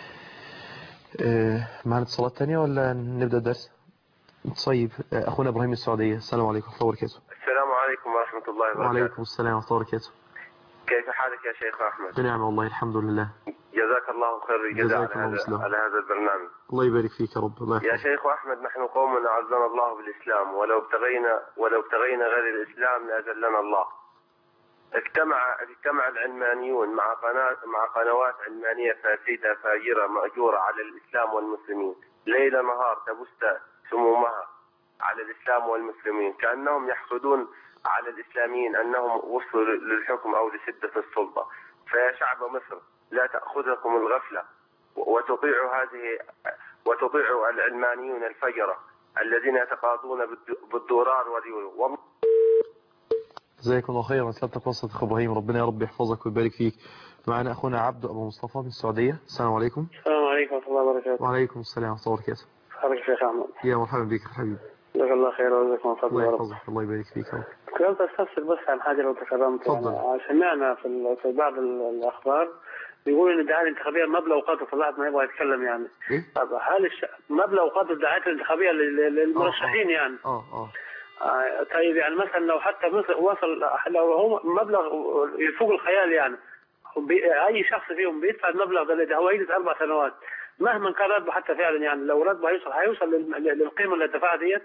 S1: اه معنا اتصالات تانية ولا نبدأ الدرس طيب اه، اخونا ابراهيم السعودية السلام عليكم ورحمة الله وبركاته
S9: السلام عليكم ورحمة الله وبركاته
S1: وعليكم السلام ورحمة الله وبركاته
S9: كيف حالك يا شيخ أحمد
S1: بنعم والله الحمد لله
S9: جزاك الله خير الجزاء
S1: جزاك
S9: على
S1: الله
S9: هذا,
S1: مسلم.
S9: على هذا البرنامج
S1: الله يبارك فيك يا رب الله
S9: يا
S1: يحفظك
S9: شيخ أحمد نحن قوم أعزنا الله بالإسلام ولو ابتغينا ولو ابتغينا غير الإسلام لأذلنا الله اجتمع اجتمع العلمانيون مع قناة مع قنوات علمانية فاسدة فاجرة مأجورة على الإسلام والمسلمين ليل نهار تبث سمومها على الإسلام والمسلمين كأنهم يحقدون على الإسلاميين أنهم وصلوا للحكم أو لسدة السلطة فيا شعب مصر لا تأخذكم الغفلة وتطيعوا هذه وتطيعوا العلمانيون الفجرة الذين يتقاضون بالد- بالدولار واليورو والله
S1: جزاكم الله خيرا سلامتك وسط اخو ابراهيم ربنا يا رب يحفظك ويبارك فيك معنا اخونا عبد ابو مصطفى من السعوديه السلام عليكم
S10: السلام عليكم ورحمة الله وبركاته
S1: وعليكم السلام ورحمه الله وبركاته
S10: حضرتك شيخ أحمد
S1: يا مرحبا بك يا حبيبي
S10: جزاك الله خير وجزاكم الله
S1: الله
S10: يا رب
S1: يحفظك الله يبارك فيك يا رب
S10: كنت أستفسر بس عن حاجة لو تكرمت
S1: تفضل.
S10: يعني سمعنا في, ال- في بعض ال- الأخبار بيقول إن الدعاية الانتخابية مبلغ وقدره فالواحد ما يبغى يتكلم يعني
S1: ايه
S10: طب هل الش... مبلغ وقدر الدعايات الانتخابية لل- للمرشحين يعني
S1: اه اه
S10: آه، طيب يعني مثلا لو حتى مثل وصل لو هو مبلغ يفوق الخيال يعني بي- اي شخص فيهم بيدفع المبلغ ده اللي هو يجلس اربع سنوات مهما كان راتبه حتى فعلا يعني لو راتبه هيوصل هيوصل لل- للقيمه اللي دفعها ديت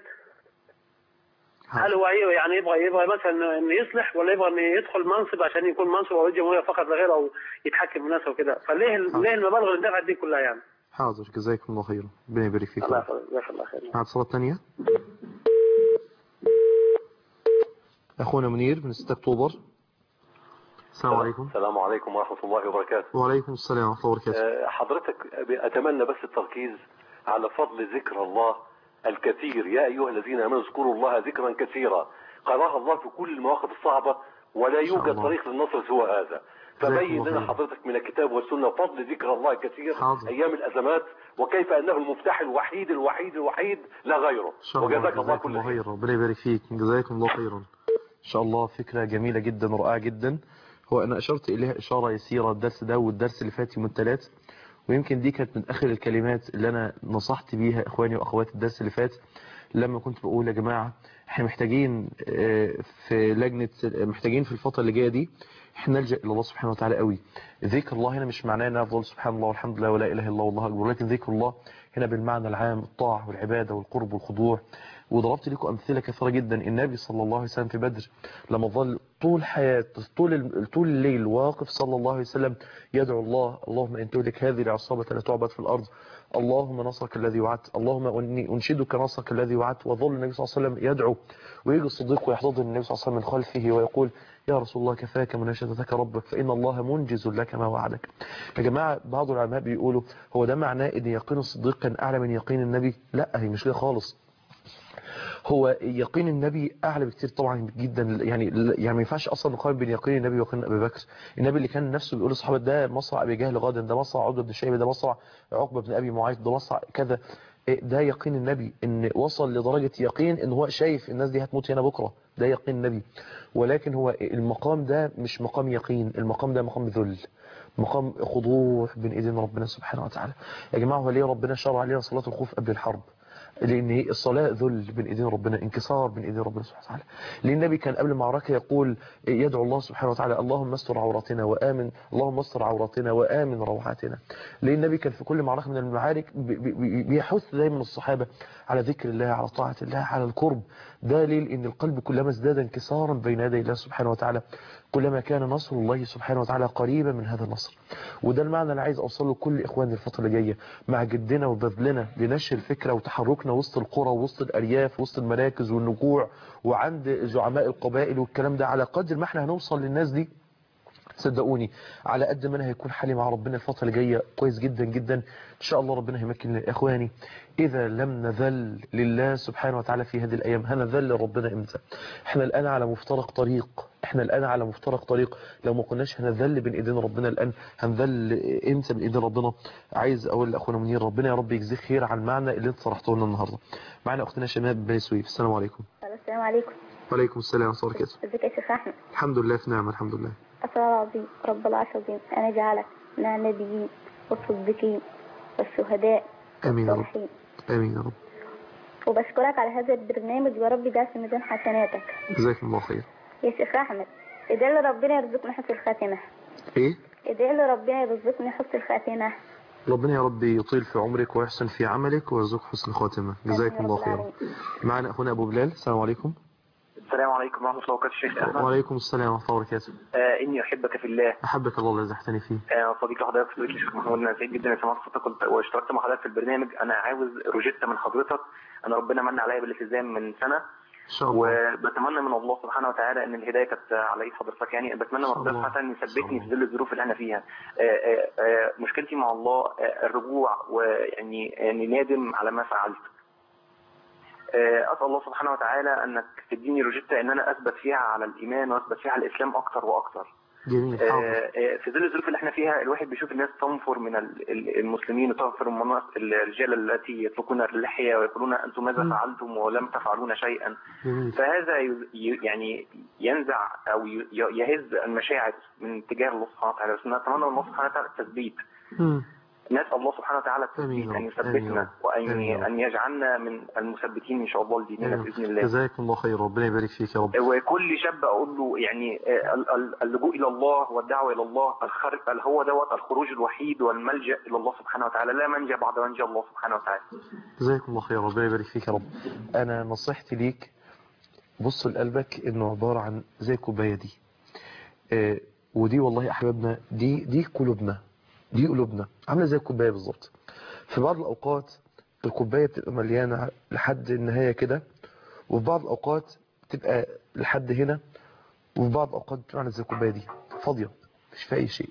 S10: هل هو أيوة يعني يبغى يبغى مثلا انه يصلح ولا يبغى انه يدخل منصب عشان يكون منصب او جمهوريه فقط لا غير او يتحكم في الناس وكده فليه ليه المبالغ اللي دفعت دي كلها يعني
S1: حاضر جزاكم الله خيرا ربنا يبارك فيك
S10: الله
S1: يا رب.
S10: يحفظك جزاك الله خير
S1: مع اتصالات ثانيه اخونا منير من 6 اكتوبر السلام عليكم
S11: السلام عليكم ورحمة الله وبركاته
S1: وعليكم السلام ورحمه الله وبركاته
S11: آه، حضرتك أتمنى بس التركيز على فضل ذكر الله الكثير يا أيها الذين آمنوا اذكروا الله ذكرا كثيرا قراها الله في كل المواقف الصعبة ولا يوجد
S1: الله.
S11: طريق للنصر سوى هذا
S1: جزاكم
S11: فبين
S1: الله
S11: لنا
S1: خير.
S11: حضرتك من الكتاب والسنة فضل ذكر الله الكثير
S1: حاضر.
S11: أيام الأزمات وكيف أنه المفتاح الوحيد الوحيد الوحيد لا غيره
S1: ان شاء الله
S11: وجزاك الله
S1: جزاكم
S11: كل
S1: الله
S11: خير
S1: خيرا ربنا يبارك فيك جزاكم الله خيرا ان شاء الله فكره جميله جدا ورائعه جدا هو انا اشرت اليها اشاره يسيره الدرس ده والدرس اللي فات يوم الثلاث ويمكن دي كانت من اخر الكلمات اللي انا نصحت بيها اخواني واخواتي الدرس اللي فات لما كنت بقول يا جماعه احنا محتاجين آه، في لجنه محتاجين في الفتره اللي جايه دي احنا نلجا الى الله سبحانه وتعالى قوي ذكر الله هنا مش معناه ان افضل سبحان الله والحمد لله ولا اله الا الله والله اكبر ولكن ذكر الله هنا بالمعنى العام الطاعه والعباده والقرب والخضوع وضربت لكم امثله كثيره جدا النبي صلى الله عليه وسلم في بدر لما ظل طول حياته طول ال- طول الليل واقف صلى الله عليه وسلم يدعو الله اللهم ان تهلك هذه العصابه لا تعبد في الارض اللهم نصرك الذي وعدت اللهم اني انشدك نصرك الذي وعدت وظل النبي صلى الله عليه وسلم يدعو ويجي الصديق ويحتضن النبي صلى الله عليه وسلم من خلفه ويقول يا رسول الله كفاك مناشدتك ربك فإن الله منجز لك ما وعدك يا جماعة بعض العلماء بيقولوا هو ده معناه ان يقين الصديق كان أعلى من يقين النبي لا هي مش كده خالص هو يقين النبي اعلى بكتير طبعا جدا يعني يعني ما ينفعش اصلا نقارن بين يقين النبي ويقين ابي بكر النبي اللي كان نفسه بيقول للصحابه ده مصرع ابي جهل غدا ده مصرع عقبه بن شيبه ده مصرع عقبه بن ابي معيط ده مصرع كذا إيه ده يقين النبي ان وصل لدرجه يقين ان هو شايف الناس دي هتموت هنا بكره ده يقين النبي ولكن هو المقام ده مش مقام يقين المقام ده مقام ذل مقام خضوع بين ايدين ربنا سبحانه وتعالى يا جماعه هو ليه ربنا شرع علينا صلاه الخوف قبل الحرب لان هي الصلاه ذل بين ايدين ربنا انكسار بين ايدين ربنا سبحانه وتعالى لان النبي كان قبل المعركه يقول يدعو الله سبحانه وتعالى اللهم استر عوراتنا وامن اللهم استر عوراتنا وامن روعاتنا لان النبي كان في كل معركه من المعارك بي- بي- بيحث دايما الصحابه على ذكر الله على طاعه الله على القرب ده ليه لأن القلب كلما ازداد انكسارا بين يدي الله سبحانه وتعالى كلما كان نصر الله سبحانه وتعالى قريبا من هذا النصر وده المعنى اللي عايز أوصله لكل إخواني الفترة اللي جاية مع جدنا وبذلنا لنشر الفكرة وتحركنا وسط القرى وسط الأرياف وسط المراكز والنجوع وعند زعماء القبائل والكلام ده على قدر ما احنا هنوصل للناس دي صدقوني على قد ما انا هيكون حالي مع ربنا الفتره اللي جايه كويس جدا جدا ان شاء الله ربنا هيمكن لي اخواني اذا لم نذل لله سبحانه وتعالى في هذه الايام هنذل لربنا امتى احنا الان على مفترق طريق احنا الان على مفترق طريق لو ما كناش هنذل بين ايدين ربنا الان هنذل امتى بين ايدين ربنا عايز اقول لاخونا منير ربنا يا رب يجزيك خير على المعنى اللي انت شرحته لنا النهارده معنا اختنا شمال بني سويف السلام عليكم
S12: السلام عليكم
S1: وعليكم السلام ورحمه الله وبركاته
S12: ازيك يا شيخ احمد
S1: الحمد لله في نعمه الحمد لله
S12: أسأل الله العظيم رب العرش العظيم أن يجعلك من النبيين والصديقين والشهداء
S1: امين يا رب
S12: والصالحين
S1: امين يا رب
S12: وبشكرك على هذا البرنامج يا رب يجعل في ميزان حسناتك
S1: جزاكم الله خير
S12: يا شيخ أحمد ادعي لي ربنا يرزقني حسن الخاتمة
S1: ايه
S12: ادعي لي ربنا يرزقني حسن الخاتمة
S1: ربنا يا رب يطيل في عمرك ويحسن في عملك ويرزقك حسن خاتمة جزاكم الله خيرا معنا أخونا أبو بلال السلام عليكم
S13: السلام عليكم ورحمة الله وبركاته شيخ أحمد
S1: وعليكم السلام ورحمة الله وبركاته
S13: آه إني أحبك في الله
S1: أحبك الله الذي زحتني فيه
S13: آه صديق حضرتك صديق الشيخ محمود أنا سعيد جدا إن سمعت صوتك وانت- واشتركت مع حضرتك في البرنامج أنا عاوز روجيتا من حضرتك أنا ربنا من عليا بالالتزام من سنة
S1: إن شاء الله
S13: وبتمنى من الله سبحانه وتعالى ان الهدايه كانت على ايد حضرتك يعني بتمنى من
S1: شاء
S13: ربنا
S1: الله.
S13: سبحانه وتعالى ان يثبتني في ظل الظروف اللي احنا فيها آه، آه، آه، مشكلتي مع الله آه، الرجوع ويعني يعني نادم على ما فعلت آه، اسال الله سبحانه وتعالى انك تديني روجيتا ان انا اثبت فيها على الايمان واثبت فيها على الاسلام اكتر واكتر
S1: جميل
S13: آه،
S1: حاضر
S13: آه، في ظل الظروف اللي احنا فيها الواحد بيشوف الناس تنفر من ال- ال- المسلمين وتنفر من المناص- الرجال التي يطلقون اللحيه ويقولون انتم ماذا فعلتم ولم تفعلون شيئا
S1: جميل
S13: فهذا ي- ي- يعني ينزع او ي- يهز المشاعر من تجاه الله سبحانه وتعالى بس نتمنى من الله سبحانه وتعالى التثبيت
S1: مم.
S13: نسال الله سبحانه وتعالى التثبيت
S1: آمين يا
S13: ان
S1: رب.
S13: يثبتنا
S1: آمين يا رب.
S13: وان
S1: آمين يا رب.
S13: ان يجعلنا من المثبتين ان شاء الله لديننا باذن الله
S1: جزاكم الله خير ربنا يبارك فيك يا رب
S13: وكل شاب اقول له يعني آه، ال- ال- اللجوء الى الله والدعوه الى الله الخارج هو دوت الخروج الوحيد والملجا الى الله سبحانه وتعالى لا منجا بعد منجا الله سبحانه وتعالى
S1: جزاكم الله خير ربنا يبارك فيك يا رب أنا نصيحتي ليك بص لقلبك إنه عبارة عن زي الكوباية دي آه، ودي والله يا أحبابنا دي دي قلوبنا دي قلوبنا عاملة زي الكوباية بالظبط في بعض الأوقات الكوباية بتبقى مليانة لحد النهاية كده وفي بعض الأوقات بتبقى لحد هنا وفي بعض الأوقات بتبقى عاملة زي الكوباية دي فاضية مش في أي شيء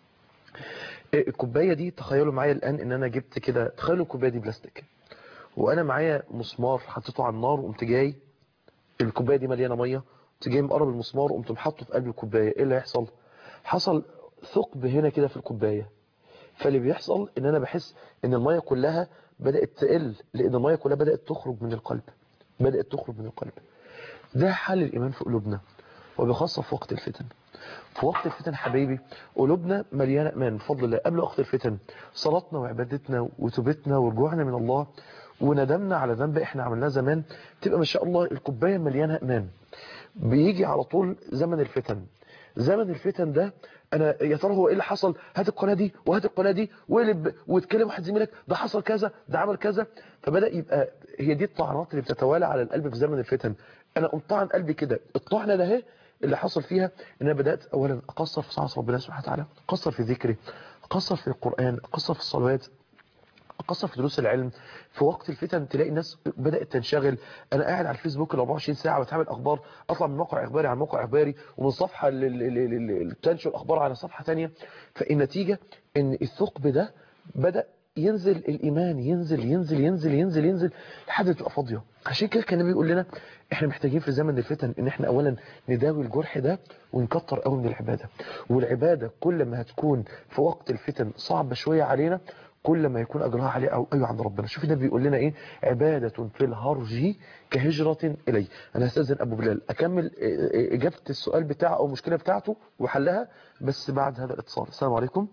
S1: إيه، الكوباية دي تخيلوا معايا الآن إن أنا جبت كده تخيلوا الكوباية دي بلاستيك وأنا معايا مسمار حطيته على النار وقمت جاي الكوباية دي مليانة مية قمت جاي مقرب المسمار وقمت محطه في قلب الكوباية إيه اللي هيحصل؟ حصل ثقب هنا كده في الكوباية فاللي بيحصل ان انا بحس ان المية كلها بدأت تقل لان المية كلها بدأت تخرج من القلب بدأت تخرج من القلب ده حال الايمان في قلوبنا وبخاصة في وقت الفتن في وقت الفتن حبيبي قلوبنا مليانة امان بفضل الله قبل وقت الفتن صلاتنا وعبادتنا وتوبتنا ورجوعنا من الله وندمنا على ذنب احنا عملناه زمان تبقى ما شاء الله الكوباية مليانة امان بيجي على طول زمن الفتن زمن الفتن ده انا يا ترى هو ايه اللي حصل هات القناه دي وهات القناه دي وقلب واتكلم واحد زميلك ده حصل كذا ده عمل كذا فبدا يبقى هي دي الطعنات اللي بتتوالى على القلب في زمن الفتن انا قمت طعن قلبي كده الطعنه ده اهي اللي حصل فيها ان انا بدات اولا اقصر في طاعه ربنا سبحانه وتعالى اقصر في ذكري اقصر في القران اقصر في الصلوات اقصر في دروس العلم في وقت الفتن تلاقي الناس بدات تنشغل انا قاعد على الفيسبوك ال 24 ساعه بتعمل اخبار اطلع من موقع اخباري على موقع اخباري ومن صفحه اللي تنشر الاخبار على صفحه ثانيه فالنتيجه ان الثقب ده بدا ينزل الايمان ينزل ينزل ينزل ينزل ينزل لحد ما تبقى فاضيه عشان كده كان النبي بيقول لنا احنا محتاجين في زمن الفتن ان احنا اولا نداوي الجرح ده ونكتر قوي من العباده والعباده كل ما هتكون في وقت الفتن صعبه شويه علينا كل ما يكون أجرها عليه أو أيوة عند ربنا شوف النبي بيقول لنا إيه عبادة في الهرج كهجرة إلي أنا هستأذن أبو بلال أكمل إجابة السؤال بتاعه أو المشكلة بتاعته وحلها بس بعد هذا الاتصال السلام عليكم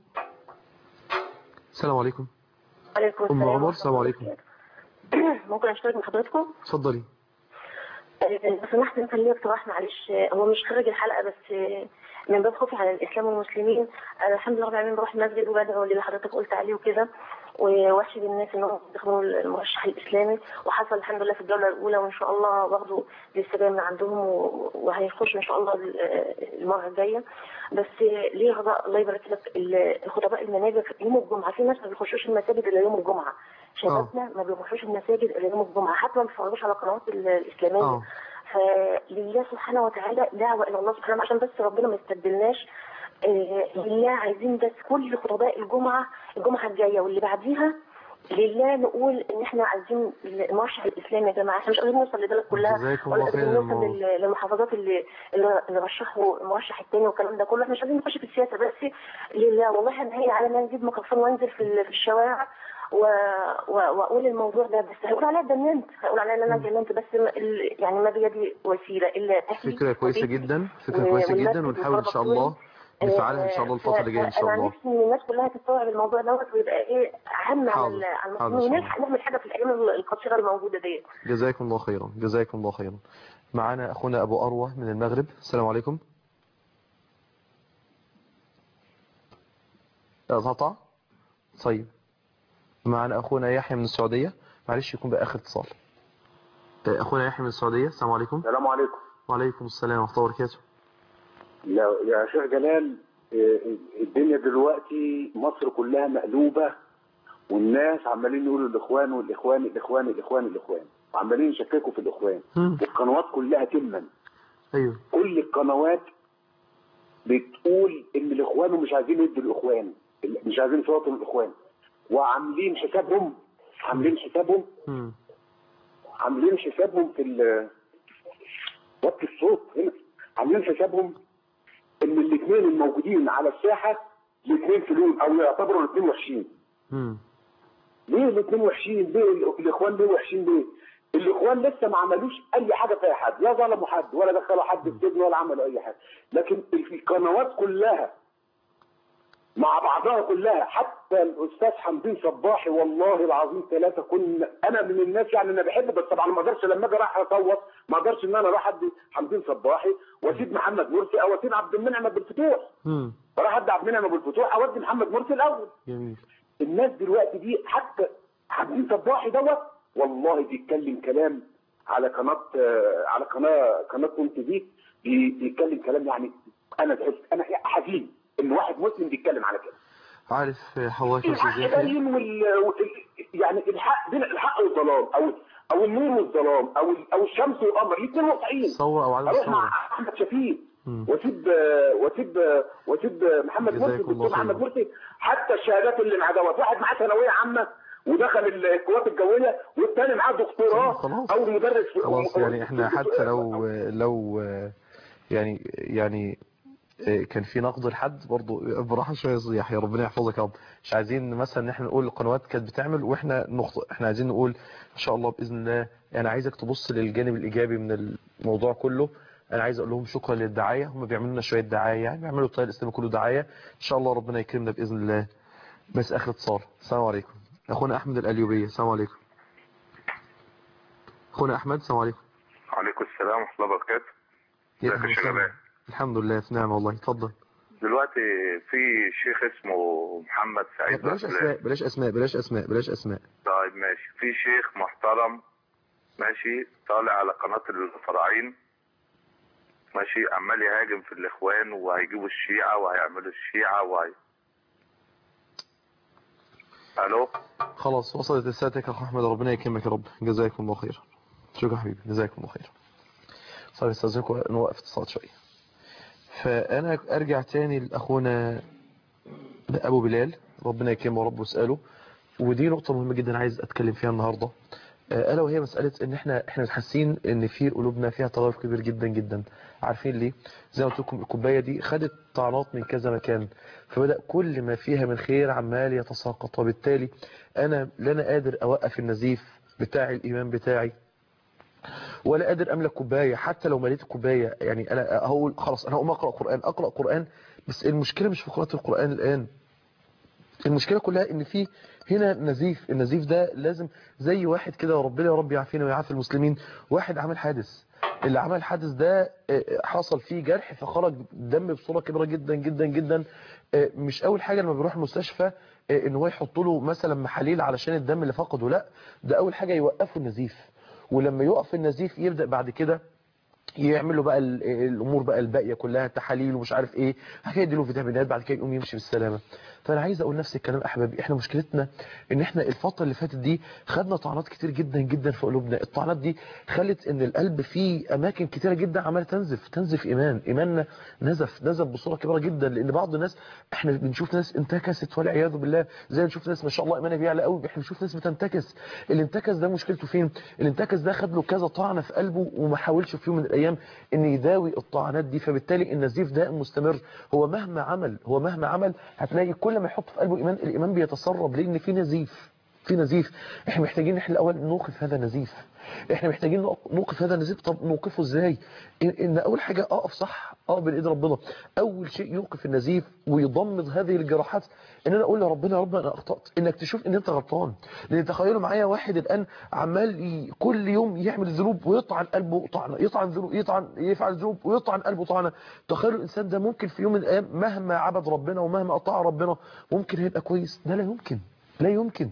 S1: السلام عليكم
S14: عليكم
S1: أم
S14: السلام
S1: عمر السلام عليكم
S14: ممكن اشترك مع حضرتكم
S1: اتفضلي
S14: لو سمحت انت ليا اقتراح معلش هو مش خارج الحلقه بس من باب خوفي على الاسلام والمسلمين انا الحمد لله رب العالمين بروح المسجد وبدعو اللي حضرتك قلت عليه وكده ووحشد الناس انهم يدخلوا المرشح الاسلامي وحصل الحمد لله في الجوله الاولى وان شاء الله برضه لسه جاي من عندهم و- وهيخش ان شاء الله ال- المره الجايه بس ليه غضاء الله يبارك لك ال- الخطباء المنابر يوم الجمعه في ناس ما بيخشوش المساجد الا يوم الجمعه شبابنا ما بيخشوش المساجد الا يوم الجمعه حتى ما بيتفرجوش على القنوات ال- الاسلاميه
S1: اه
S14: فلله سبحانه وتعالى دعوة إلى الله سبحانه عشان بس ربنا ما يستبدلناش آه، لله عايزين بس كل خطباء الجمعة الجمعة الجاية واللي بعديها لله نقول ان احنا عايزين المرشح الاسلامي يا جماعه احنا مش قادرين نوصل للبلد كلها
S1: جزاكم
S14: ولا
S1: الله
S14: قادرين
S1: خير
S14: نوصل لل- للمحافظات اللي اللي رشحوا المرشح الثاني والكلام ده كله احنا مش عايزين نخش في السياسه بس لله والله هنهي على ما نجيب ميكروفون وانزل في ال- في الشوارع و... و... واقول الموضوع ده بس هيقول عليا اتجننت هيقول عليا ان انا اتجننت بس ما- ال... يعني ما بيدي وسيله الا أهلي
S1: فكرة كويسة
S14: وبيتي
S1: جدا فكرة
S14: و-
S1: كويسة
S14: والناس
S1: جدا ونحاول ان شاء الله
S14: بتوضح
S1: نفعلها ان شاء الله الفترة اللي جاية ان شاء
S14: انا
S1: الله
S14: نفسي ان الناس كلها تستوعب الموضوع دوت ويبقى ايه اهم على
S1: حاضر.
S14: ال- على
S1: حاضر إن
S14: المسلمين
S1: شاء
S14: ونلحق نعمل حاجه في الايام القصيره الموجوده ديت
S1: جزاكم الله خيرا جزاكم الله خيرا معنا اخونا ابو اروى من المغرب السلام عليكم قطع طيب معنا اخونا يحيى من السعودية معلش يكون بقى اخر اتصال آه، اخونا يحيى من السعودية السلام عليكم
S15: السلام عليكم
S1: وعليكم السلام ورحمة الله وبركاته
S15: لا يا شيخ جلال آه، الدنيا دلوقتي مصر كلها مقلوبة والناس عمالين يقولوا الاخوان والاخوان الاخوان الاخوان الاخوان وعمالين يشككوا في الاخوان والقنوات كلها تما
S1: ايوه
S15: كل القنوات بتقول ان الاخوان ومش عايزين يدوا الاخوان مش عايزين يصوتوا الاخوان وعاملين حسابهم عاملين حسابهم
S1: مم.
S15: عاملين حسابهم في ال وقت الصوت هنا عاملين حسابهم ان الاثنين الموجودين على الساحه الاثنين فلول او يعتبروا الاثنين وحشين
S1: مم.
S15: ليه الاثنين وحشين ليه ال- الاخوان ليه وحشين ليه الاخوان لسه ما عملوش اي حاجه فيها حد لا ظلموا حد ولا دخلوا حد السجن ولا عملوا اي حاجه لكن القنوات كلها مع بعضها كلها حتى الاستاذ حمدين صباحي والله العظيم ثلاثه كنا انا من الناس يعني انا بحب بس طبعا ما اقدرش لما اجي رايح اصوت ما اقدرش ان انا اروح ادي حمدين صباحي واسيب محمد مرسي او اسيب عبد المنعم ابو الفتوح
S1: مم.
S15: راح ادي عبد المنعم ابو الفتوح اودي محمد مرسي الاول
S1: جميل
S15: الناس دلوقتي دي حتى حمدين صباحي دوت والله بيتكلم كلام على قناه آه، على قناه قناه كنت دي بي- بيتكلم كلام يعني انا زعلت انا حزين ان واحد مسلم بيتكلم على كده
S1: عارف آه، حواك يا
S15: الحق
S1: استاذ يحيى
S15: باين وال... وال... يعني الحق بين الحق والظلام او او النور والظلام او ال- او الشمس والقمر الاثنين واقعين
S1: ثورة او عدم
S15: اروح مع
S1: ثورة
S15: احمد شفيق
S1: مم.
S15: واسيب واسيب واسيب محمد مرسي
S1: جزاكم الله
S15: الدكتور محمد
S1: خيرا.
S15: مرسي حتى الشهادات اللي معاه دوت واحد معاه ثانويه عامه ودخل القوات الجويه والثاني معاه دكتوراه
S1: خلاص.
S15: او مدرس في
S1: خلاص يعني احنا حتى لو لو آه، يعني يعني آه، كان في نقد لحد برضه براحه شويه يا يحيى ربنا يحفظك يا رب مش عايزين مثلا ان احنا نقول القنوات كانت بتعمل واحنا نخطئ احنا عايزين نقول ان شاء الله باذن الله انا عايزك تبص للجانب الايجابي من الموضوع كله انا عايز اقول لهم شكرا للدعايه هم بيعملوا لنا شويه دعايه يعني بيعملوا الطيب الاسلامي كله دعايه ان شاء الله ربنا يكرمنا باذن الله بس اخر اتصال السلام عليكم اخونا احمد الاليوبيه السلام عليكم اخونا احمد السلام عليكم
S16: وعليكم السلام ورحمة الله وبركاته
S1: يا
S16: ازيك يا
S1: أهلا
S16: شباب
S1: وسهلا. الحمد لله في نعمه والله اتفضل
S16: دلوقتي في شيخ اسمه محمد سعيد
S1: بلاش
S16: غفلان.
S1: اسماء بلاش اسماء بلاش اسماء بلاش اسماء
S16: طيب ماشي في شيخ محترم ماشي طالع على قناة الفراعين ماشي عمال يهاجم في الاخوان وهيجيبوا الشيعة وهيعملوا الشيعة وهي الو
S1: خلاص وصلت رسالتك يا اخو احمد ربنا يكرمك يا رب جزاكم الله خيرا شكرا حبيبي جزاكم الله خيرا طيب استاذنكم نوقف اتصال شويه فانا ارجع تاني لاخونا ابو بلال ربنا يكرمه ورب واساله ودي نقطة مهمة جدا عايز اتكلم فيها النهاردة آه، الا وهي مسألة ان احنا احنا حاسين ان في قلوبنا فيها تغير كبير جدا جدا عارفين ليه زي ما قلت لكم الكوباية دي خدت طعنات من كذا مكان فبدأ كل ما فيها من خير عمال يتساقط وبالتالي انا لا انا قادر اوقف النزيف بتاع الايمان بتاعي ولا قادر املك كوبايه حتى لو مليت الكوبايه يعني انا هقول خلاص انا هقوم اقرا قران اقرا قران بس المشكله مش في قراءه القران الان المشكله كلها ان في هنا نزيف النزيف ده لازم زي واحد كده وربنا يا رب يعافينا ويعافي المسلمين واحد عامل حادث
S2: اللي عمل الحادث ده آه، حصل فيه جرح فخرج دم بصوره كبيره جدا جدا جدا آه، مش اول حاجه لما بيروح المستشفى آه، ان هو يحط له مثلا محاليل علشان الدم اللي فقده لا ده اول حاجه يوقفوا النزيف ولما يقف النزيف يبدا بعد كده يعملوا بقى ال- الامور بقى الباقيه كلها تحاليل ومش عارف ايه بعد كده يديله فيتامينات بعد كده يقوم يمشي بالسلامه فانا عايز اقول نفس الكلام احبابي احنا مشكلتنا ان احنا الفتره اللي فاتت دي خدنا طعنات كتير جدا جدا في قلوبنا الطعنات دي خلت ان القلب فيه اماكن كتيره جدا عماله تنزف تنزف ايمان ايماننا نزف نزف بصوره كبيره جدا لان بعض الناس احنا بنشوف ناس انتكست والعياذ بالله زي ما نشوف ناس ما شاء الله ايمانها بيعلى قوي احنا بنشوف ناس بتنتكس الانتكس ده مشكلته فين الانتكس ده خد له كذا طعنه في قلبه وما حاولش في يوم من الايام ان يداوي الطعنات دي فبالتالي النزيف ده مستمر هو مهما عمل هو مهما عمل هتلاقي كل ما يحط في قلبه ايمان الايمان بيتسرب لان في نزيف في نزيف احنا محتاجين احنا الاول نوقف هذا النزيف احنا محتاجين نوقف هذا النزيف طب نوقفه ازاي ان, إن اول حاجه اقف صح اقف بالايد ربنا اول شيء يوقف النزيف ويضمد هذه الجراحات ان انا اقول لربنا يا رب انا اخطات انك تشوف ان انت غلطان لان تخيلوا معايا واحد الان عمال ي- كل يوم يعمل ذنوب ويطعن قلبه طعنه يطعن ذنوب يطعن يفعل ذنوب ويطعن قلبه طعنه تخيلوا الانسان ده ممكن في يوم من الايام مهما عبد ربنا ومهما اطاع ربنا ممكن هيبقى كويس ده لا يمكن لا يمكن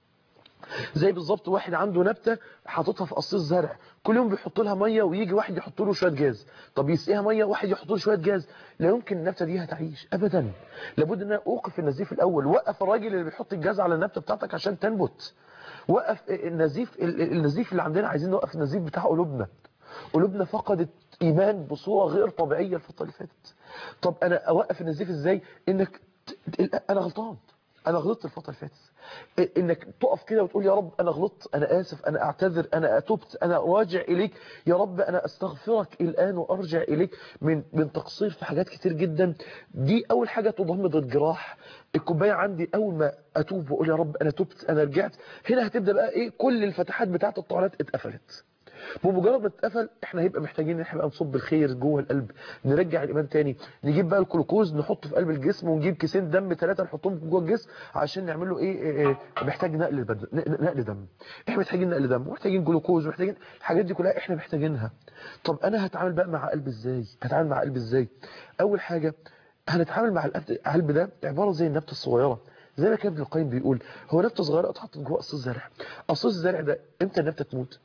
S2: زي بالظبط واحد عنده نبته حاططها في قصيص زرع كل يوم بيحط لها ميه ويجي واحد يحط له شويه جاز طب يسقيها ميه واحد يحط له شويه جاز لا يمكن النبته دي هتعيش ابدا لابد ان انا اوقف النزيف الاول وقف الراجل اللي بيحط الجاز على النبته بتاعتك عشان تنبت وقف النزيف ال- ال- النزيف اللي عندنا عايزين نوقف النزيف بتاع قلوبنا قلوبنا فقدت ايمان بصوره غير طبيعيه الفتره اللي فاتت طب انا اوقف النزيف ازاي انك ت- ت- انا غلطان انا غلطت الفتره اللي فاتت إ- انك تقف كده وتقول يا رب انا غلطت انا اسف انا اعتذر انا اتوبت انا راجع اليك يا رب انا استغفرك الان وارجع اليك من من تقصير في حاجات كتير جدا دي اول حاجه تضمد الجراح الكوبايه عندي اول ما اتوب واقول يا رب انا تبت انا رجعت هنا هتبدا بقى ايه كل الفتحات بتاعه الطعنات اتقفلت بمجرد ما تتقفل احنا هيبقى محتاجين ان احنا بقى نصب الخير جوه القلب نرجع الايمان تاني نجيب بقى الجلوكوز نحطه في قلب الجسم ونجيب كيسين دم ثلاثه نحطهم جوه الجسم عشان نعمل له ايه, إيه, إيه محتاج نقل البدن ن- نقل دم احنا محتاجين نقل دم ومحتاجين جلوكوز ومحتاجين الحاجات دي كلها احنا محتاجينها طب انا هتعامل بقى مع قلب ازاي هتعامل مع قلب ازاي اول حاجه هنتعامل مع القلب القلب ده عباره زي النبته الصغيره زي ما كان ابن القيم بيقول هو نبته صغيره اتحطت جوه قص الزرع قص الزرع ده امتى النبته تموت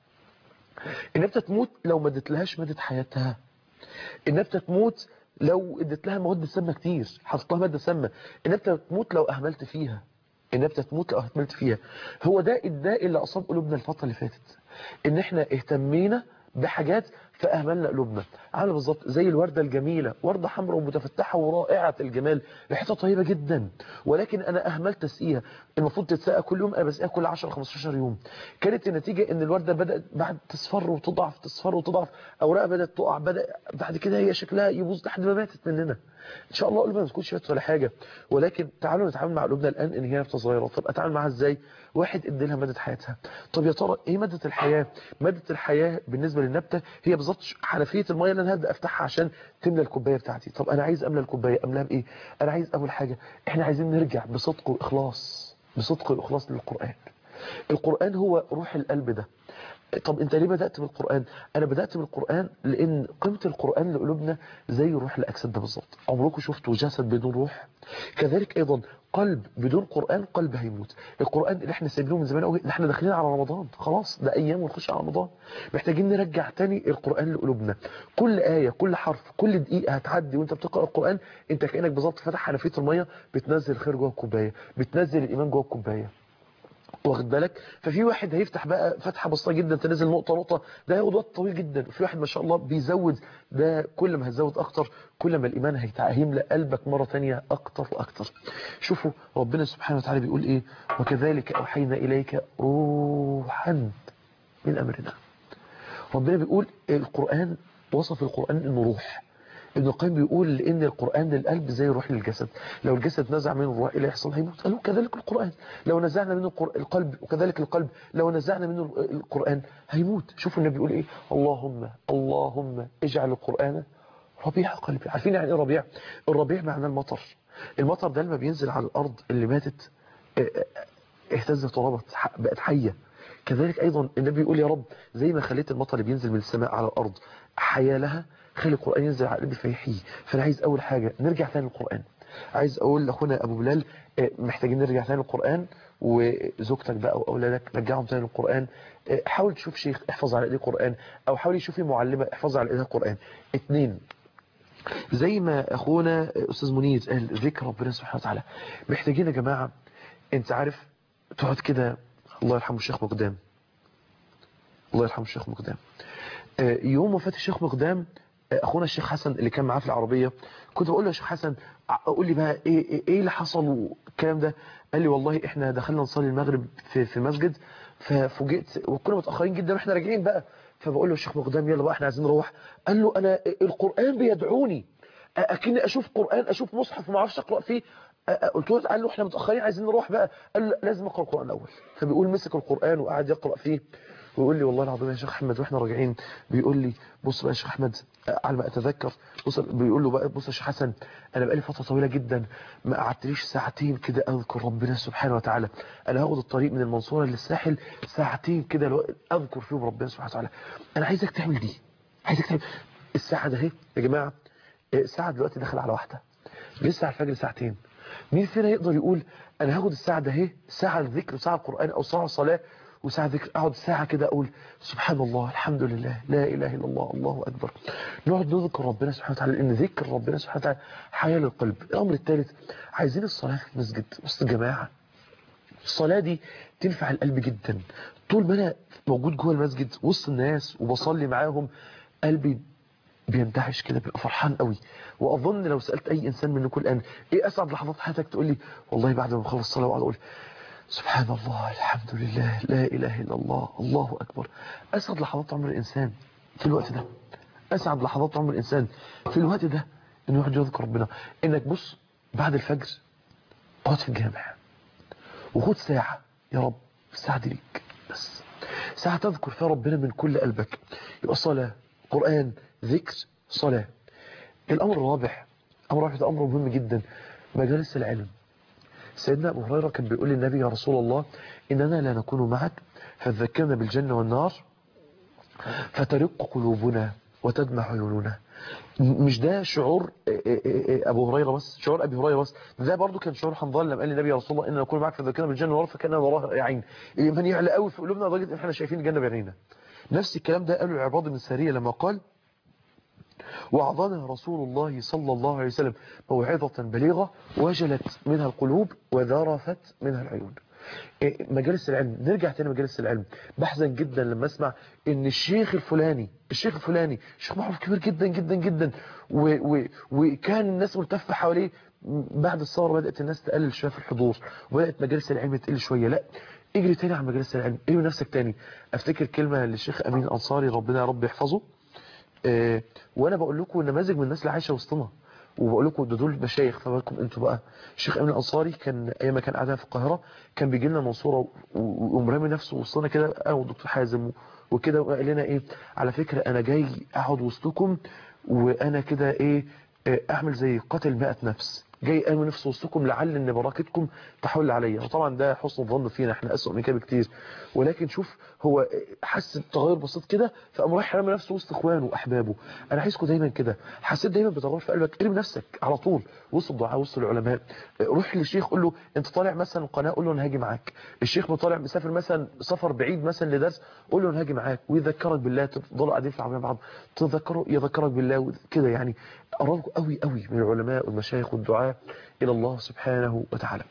S2: النبتة تموت لو ما اديتلهاش مادة حياتها النبتة تموت لو اديت لها مواد سامة كتير حطيت لها مادة سامة النبتة تموت لو اهملت فيها النبتة تموت لو اهملت فيها هو ده الداء اللي اصاب قلوبنا الفترة اللي فاتت ان احنا اهتمينا بحاجات فاهملنا قلوبنا عامله بالظبط زي الوردة الجميلة وردة حمراء ومتفتحة ورائعة الجمال ريحتها طيبة جدا ولكن انا اهملت تسقيها المفروض تتسقى كل يوم انا بسقيها كل 10 15 يوم كانت النتيجة ان الوردة بدأت بعد تصفر وتضعف تصفر وتضعف اوراقها بدأت تقع بدأ بعد كده هي شكلها يبوظ لحد ما ماتت مننا ان شاء الله قلوبنا ما تكونش ماتت ولا حاجة ولكن تعالوا نتعامل مع قلوبنا الان ان هي نبتة صغيرة طب اتعامل معاها ازاي واحد ادي لها مادة حياتها طب يا ترى ايه مادة الحياة مادة الحياة بالنسبة للنبتة هي بالظبط حنفية المية اللي انا هبدا افتحها عشان تملى الكوباية بتاعتي طب انا عايز املى الكوباية املاها بايه انا عايز اول حاجة احنا عايزين نرجع بصدق واخلاص بصدق واخلاص للقرآن القرآن هو روح القلب ده طب انت ليه بدأت بالقرآن انا بدأت بالقرآن لان قيمة القرآن لقلوبنا زي روح الاجساد ده بالظبط عمركم شفتوا جسد بدون روح كذلك ايضا قلب بدون قرآن قلب هيموت القرآن اللي احنا سايبينه من زمان قوي ده احنا داخلين على رمضان خلاص ده ايام ونخش على رمضان محتاجين نرجع تاني القرآن لقلوبنا كل آية كل حرف كل دقيقة هتعدي وانت بتقرأ القرآن انت كأنك بالظبط فتح حنفية المية بتنزل خير جوه الكوباية بتنزل الايمان جوه الكوباية واخد بالك ففي واحد هيفتح بقى فتحه بسيطه جدا تنزل نقطه نقطه ده هياخد وقت طويل جدا وفي واحد ما شاء الله بيزود ده كل ما هتزود اكتر كل ما الايمان هيتع- هيملى قلبك مره تانية اكتر واكتر شوفوا ربنا سبحانه وتعالى بيقول ايه وكذلك اوحينا اليك روحا من امرنا ربنا بيقول القران وصف القران انه روح ابن القيم بيقول لان القران للقلب زي روح للجسد لو الجسد نزع منه الروح ايه اللي يحصل هيموت قالوا كذلك القران لو نزعنا منه القر- القلب وكذلك القلب لو نزعنا منه القران هيموت شوفوا النبي بيقول ايه اللهم اللهم اجعل القران ربيع قلبي عارفين يعني ايه ربيع الربيع معناه المطر المطر ده لما بينزل على الارض اللي ماتت اه، اه، اهتزت وربت ح- بقت حيه كذلك ايضا النبي يقول يا رب زي ما خليت المطر اللي بينزل من السماء على الارض حياه لها خلي القران ينزل على قلبي فيحيي فانا عايز اول حاجه نرجع تاني للقران عايز اقول لاخونا ابو بلال آه، محتاجين نرجع تاني للقران وزوجتك بقى واولادك رجعهم تاني للقران آه، حاول تشوف شيخ احفظ على ايديه قران او حاول يشوفي معلمه احفظ على ايديها قران اتنين زي ما اخونا استاذ منير قال ذكر ربنا سبحانه وتعالى محتاجين يا جماعه انت عارف تقعد كده الله يرحمه الشيخ مقدام الله يرحمه الشيخ مقدام آه، يوم وفاة الشيخ مقدام آه، اخونا الشيخ حسن اللي كان معاه في العربيه كنت بقول له يا شيخ حسن ع- قول لي بقى ايه ايه, إيه اللي حصل والكلام ده قال لي والله احنا دخلنا نصلي المغرب في في مسجد ففوجئت وكنا متاخرين جدا واحنا راجعين بقى فبقول له الشيخ مقدام يلا بقى احنا عايزين نروح قال له انا القران بيدعوني اكني اشوف قران اشوف مصحف وما اعرفش اقرا فيه أ- أ- قلت له قال له احنا متاخرين عايزين نروح بقى قال له لا، لازم اقرا القران الاول فبيقول مسك القران وقعد يقرا فيه ويقول لي والله العظيم يا شيخ احمد واحنا راجعين بيقول لي بص بقى يا شيخ احمد على ما اتذكر بص بيقول له بقى بص يا شيخ حسن انا بقالي فتره طويله جدا ما قعدتليش ساعتين كده اذكر ربنا سبحانه وتعالى انا هاخد الطريق من المنصوره للساحل ساعتين كده لو- اذكر فيهم ربنا سبحانه وتعالى انا عايزك تعمل دي عايزك تعمل الساعه ده اهي يا جماعه الساعه دلوقتي داخل على واحده لسه على الفجر ساعتين مين فينا يقدر يقول انا هاخد الساعه ده اهي ساعه الذكر وساعه القران او ساعه صلاه وساعه ذكر اقعد ساعه كده اقول سبحان الله الحمد لله لا اله الا الله الله اكبر نقعد نذكر ربنا سبحانه وتعالى لان ذكر ربنا سبحانه وتعالى حياه للقلب الامر الثالث عايزين الصلاه في المسجد وسط الجماعه الصلاة دي تنفع القلب جدا طول ما انا موجود جوه المسجد وسط الناس وبصلي معاهم قلبي بينتعش كده بيبقى فرحان قوي واظن لو سالت اي انسان منكم الان ايه اسعد لحظات حياتك تقول لي والله بعد ما اخلص الصلاه واقعد اقول سبحان الله الحمد لله لا اله الا الله الله اكبر اسعد لحظات عمر الانسان في الوقت ده اسعد لحظات عمر الانسان في الوقت ده انه يقعد يذكر ربنا انك بص بعد الفجر اقعد في الجامع وخد ساعة يا رب الساعة دي ليك بس ساعة تذكر فيها ربنا من كل قلبك يبقى صلاة قرآن ذكر صلاة الأمر الرابع أمر الرابع ده أمر مهم جدا مجالس العلم سيدنا أبو هريرة كان بيقول للنبي يا رسول الله إننا لا نكون معك فتذكرنا بالجنة والنار فترق قلوبنا وتدمع عيوننا م- مش ده شعور إيه إيه إيه ابو هريره بس شعور ابي هريره بس ده برضو كان شعور حنظله لما قال للنبي يا رسول الله ان نكون معك فذكرنا بالجنه والنار فكان وراها عين الايمان يعلى قوي في قلوبنا لدرجه ان احنا شايفين الجنه بعينينا نفس الكلام ده قاله العباد بن ساريه لما قال وعظنا رسول الله صلى الله عليه وسلم موعظة بليغة وجلت منها القلوب وذرفت منها العيون إيه، مجالس العلم نرجع تاني مجالس العلم بحزن جدا لما اسمع ان الشيخ الفلاني الشيخ الفلاني شيخ معروف كبير جدا جدا جدا و و وكان الناس ملتفه حواليه بعد الثوره بدات الناس تقلل شويه في الحضور وبدات مجالس العلم تقل شويه لا اجري تاني على مجالس العلم ارمي نفسك تاني افتكر كلمه للشيخ امين الانصاري ربنا يا رب يحفظه آه، وانا بقول لكم نماذج من الناس اللي عايشه وسطنا وبقول لكم ده دول مشايخ فما بالكم انتوا بقى الشيخ امين الانصاري كان ايام ما كان قاعد في القاهره كان بيجي لنا المنصوره و- ويقوم رامي نفسه وسطنا كده انا والدكتور حازم وكده وقال لنا ايه على فكره انا جاي اقعد وسطكم وانا كده ايه آه، اعمل زي قتل 100 نفس جاي ارمي نفسي وسطكم لعل ان بركتكم تحول عليا وطبعا ده حسن الظن فينا احنا اسوء من كده بكتير ولكن شوف هو حس بتغير بسيط كده فقام رايح رامي نفسه وسط اخوانه واحبابه انا عايزكم دايما كده حسيت دايما بتغير في قلبك ارمي نفسك على طول وسط الدعاء وسط العلماء روح للشيخ قول له انت طالع مثلا قناه قول له انا هاجي معاك الشيخ طالع مسافر مثلا سفر بعيد مثلا لدرس قول له انا هاجي معاك ويذكرك بالله تفضلوا قاعدين في العربيه مع بعض تذكروا يذكرك بالله كده يعني قربوا قوي قوي من العلماء والمشايخ والدعاء الى الله سبحانه وتعالى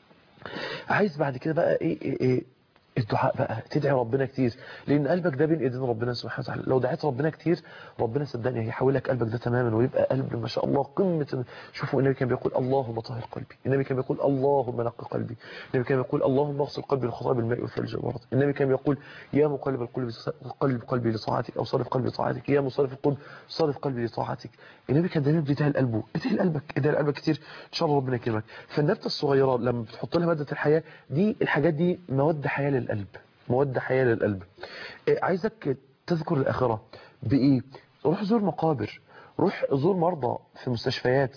S2: عايز بعد كده بقى ايه, إيه, إيه الدعاء بقى تدعي ربنا كتير لان قلبك ده بين ايدين ربنا سبحانه وتعالى لو دعيت ربنا كتير ربنا صدقني هيحول لك قلبك ده تماما ويبقى قلب ما شاء الله قمه شوفوا النبي كان بيقول اللهم طهر قلبي النبي كان بيقول اللهم نقي قلبي النبي كان بيقول اللهم اغسل قلبي الخطايا بالماء والثلج والبرد النبي كان بيقول يا مقلب القلب قلب قلبي لطاعتك او صرف قلبي لطاعتك يا مصرف القلب صرف قلبي لطاعتك النبي كان دايما بيدعي لقلبه ادعي لقلبك ادعي لقلبك كتير ان شاء الله ربنا يكرمك فالنبته الصغيره لما بتحط لها ماده الحياه دي الحاجات دي مواد حياه للقلب مواد حياة للقلب إيه، عايزك تذكر الآخرة بإيه روح زور مقابر روح زور مرضى في مستشفيات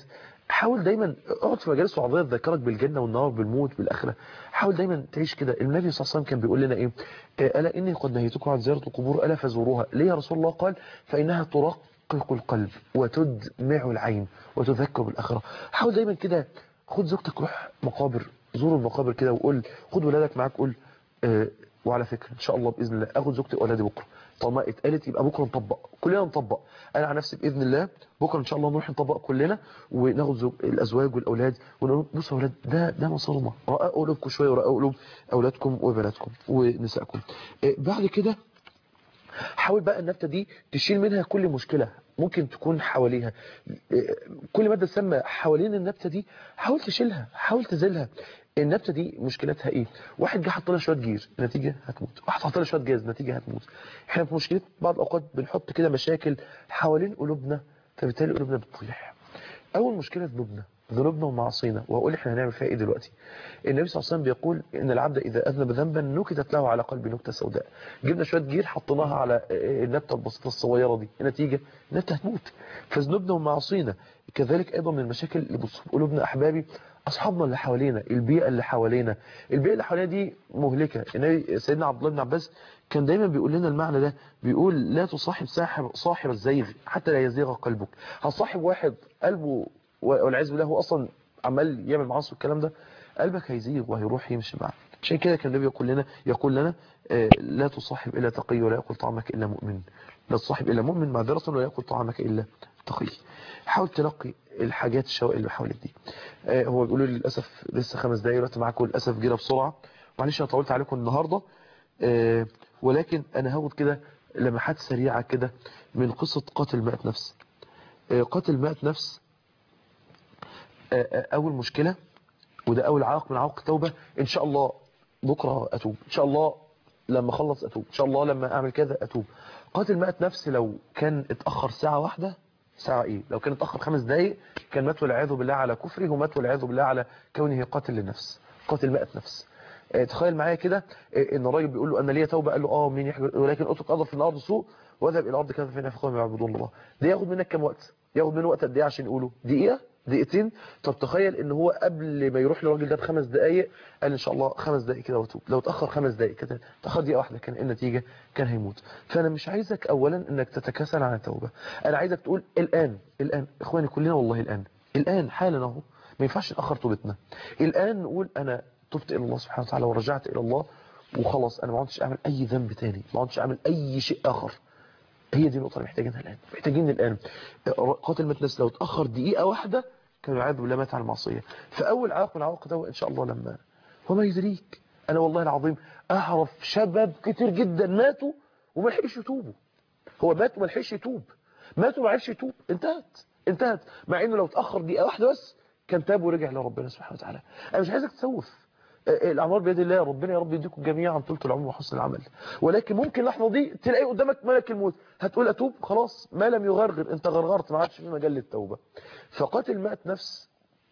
S2: حاول دايما اقعد في مجالس وعظيه تذكرك بالجنه والنار بالموت بالاخره حاول دايما تعيش كده النبي صلى الله عليه وسلم كان بيقول لنا ايه آه، الا اني قد نهيتكم عن زياره القبور الا فزوروها ليه يا رسول الله قال فانها ترقق القلب وتدمع العين وتذكر بالاخره حاول دايما كده خد زوجتك روح مقابر زور المقابر كده وقول خد ولادك معاك قول آه، وعلى فكره ان شاء الله باذن الله اخد زوجتي واولادي بكره طالما اتقالت يبقى بكره نطبق كلنا نطبق انا على نفسي باذن الله بكره ان شاء الله نروح نطبق كلنا وناخد زوج الازواج والاولاد ونقول بصوا يا اولاد ده ده مصيرنا رققوا قلوبكم شويه ورققوا قلوب اولادكم وبناتكم ونسائكم آه، بعد كده حاول بقى النبتة دي تشيل منها كل مشكلة ممكن تكون حواليها إيه، كل مادة سامة حوالين النبتة دي حاول تشيلها حاول تزيلها النبتة دي مشكلتها ايه واحد جه حط لها شوية جير نتيجة هتموت واحد حط لها شوية جاز نتيجة هتموت احنا في مشكلة بعض الاوقات بنحط كده مشاكل حوالين قلوبنا فبالتالي قلوبنا بتطيح اول مشكلة ذنوبنا ذنوبنا ومعاصينا وهقول احنا هنعمل فيها ايه دلوقتي النبي صلى الله عليه وسلم بيقول ان العبد اذا اذنب ذنبا نكتت له على قلبه نكته سوداء جبنا شويه جير حطيناها على النبته البسيطه الصغيره دي النتيجه النبته هتموت فذنوبنا ومعاصينا كذلك ايضا من المشاكل اللي بتصيب قلوبنا احبابي اصحابنا اللي حوالينا البيئه اللي حوالينا البيئه اللي حوالينا دي مهلكه النبي سيدنا عبد الله بن عباس كان دايما بيقول لنا المعنى ده بيقول لا تصاحب صاحب صاحب الزيغ حتى لا يزيغ قلبك هتصاحب واحد قلبه والعياذ بالله هو اصلا عمال يعمل معاصي والكلام ده قلبك هيزيغ وهيروح يمشي معاه عشان كده كان النبي يقول لنا يقول لنا آه، لا تصاحب الا تقي ولا ياكل طعامك الا مؤمن لا تصاحب الا مؤمن معذره ولا ياكل طعامك الا تقي حاول تنقي الحاجات الشوائل اللي حواليك دي آه، هو بيقولوا لي للاسف لسه خمس دقايق دلوقتي معاكم للاسف جينا بسرعه معلش انا طولت عليكم النهارده آه، ولكن انا هاخد كده لمحات سريعه كده من قصه قاتل 100 نفس آه، قاتل 100 نفس آه، آه، اول مشكله وده اول عائق من عوائق التوبه ان شاء الله بكره اتوب ان شاء الله لما اخلص اتوب ان شاء الله لما اعمل كذا اتوب قاتل 100 نفس لو كان اتاخر ساعه واحده ساعه ايه لو كان اتاخر خمس دقائق كان مات والعياذ بالله على كفره ومات والعياذ بالله على كونه قاتل للنفس قاتل 100 نفس آه، تخيل معايا كده آه، ان الراجل بيقول له انا ليا توبه قال له اه مين يحجر ولكن اترك اضر في الارض سوء واذهب الى الارض كذا فينا في قوم يعبدون الله ده ياخد منك كام وقت ياخد منه وقت قد ايه عشان يقوله دقيقه دقيقتين طب تخيل ان هو قبل ما يروح للراجل ده بخمس دقائق قال ان شاء الله خمس دقائق كده واتوب لو اتاخر خمس دقائق كده تاخر دقيقه واحده كان إيه النتيجه كان هيموت فانا مش عايزك اولا انك تتكاسل عن التوبه انا عايزك تقول الان الان اخواني كلنا والله الان الان حالا اهو ما ينفعش ناخر توبتنا الان نقول انا تبت الى الله سبحانه وتعالى ورجعت الى الله وخلاص انا ما عدتش اعمل اي ذنب تاني ما عدتش اعمل اي شيء اخر هي دي النقطه اللي محتاجينها الان محتاجين الان قاتل متنس لو اتاخر دقيقه واحده كان يعاد بالله مات على المعصيه فاول عائق من عوائق ده ان شاء الله لما وما يدريك انا والله العظيم اعرف شباب كتير جدا ماتوا وما لحقش يتوبوا هو مات وما لحقش يتوب مات وما عرفش يتوب انتهت انتهت مع انه لو اتاخر دقيقه واحده بس كان تاب ورجع لربنا سبحانه وتعالى انا مش عايزك تسوف الاعمار بيد الله ربنا يا رب يديكم جميعا طولة العمر وحسن العمل ولكن ممكن اللحظه دي تلاقي قدامك ملك الموت هتقول اتوب خلاص ما لم يغرغر انت غرغرت ما عادش في مجال للتوبه فقاتل مات نفس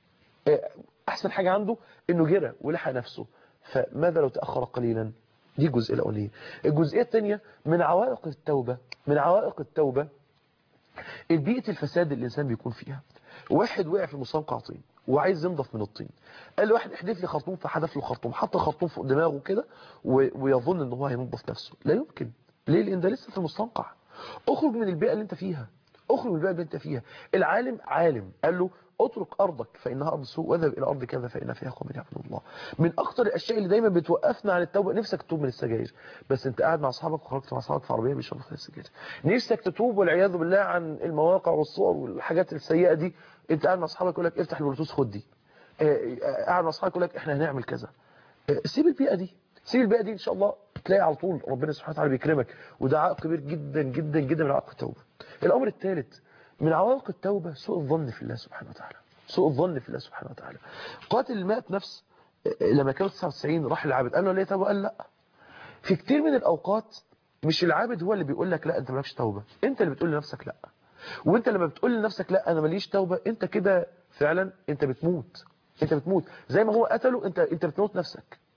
S2: احسن حاجه عنده انه جرى ولحق نفسه فماذا لو تاخر قليلا دي الجزئيه الاولانيه الجزئيه الثانيه من عوائق التوبه من عوائق التوبه البيئه الفساد اللي الانسان بيكون فيها واحد وقع في مستنقع طين وعايز ينضف من الطين قال له واحد احدف لي خرطوم فحدف له خرطوم حط الخرطوم فوق دماغه كده ويظن ان هو هينضف نفسه لا يمكن ليه لان ده لسه في المستنقع اخرج من البيئه اللي انت فيها اخرج من البيئه اللي انت فيها العالم عالم قال له اترك ارضك فانها ارض سوء واذهب الى ارض كذا فان فيها قوم يعبدون الله من اكتر الاشياء اللي دايما بتوقفنا عن التوبه نفسك تتوب من السجاير بس انت قاعد مع اصحابك وخرجت مع اصحابك في عربيه بيشربوا فيها السجاير نفسك تتوب والعياذ بالله عن المواقع والصور والحاجات السيئه دي انت قاعد مع اصحابك يقول لك افتح البلوتوث خد دي قاعد مع اصحابك يقول لك احنا هنعمل كذا سيب البيئه دي سيب البيئه دي ان شاء الله تلاقي على طول ربنا سبحانه وتعالى بيكرمك وده عائق كبير جدا جدا جدا من عوائق التوبه الامر الثالث من عوائق التوبه سوء الظن في الله سبحانه وتعالى سوء الظن في الله سبحانه وتعالى قاتل المئة نفس لما كانوا 99 راح للعابد قال له ليه توبه قال لا في كتير من الاوقات مش العابد هو اللي بيقول لك لا انت مالكش توبه انت اللي بتقول لنفسك لا وانت لما بتقول لنفسك لا انا ماليش توبه انت كده فعلا انت بتموت انت بتموت زي ما هو قتله انت انت بتموت نفسك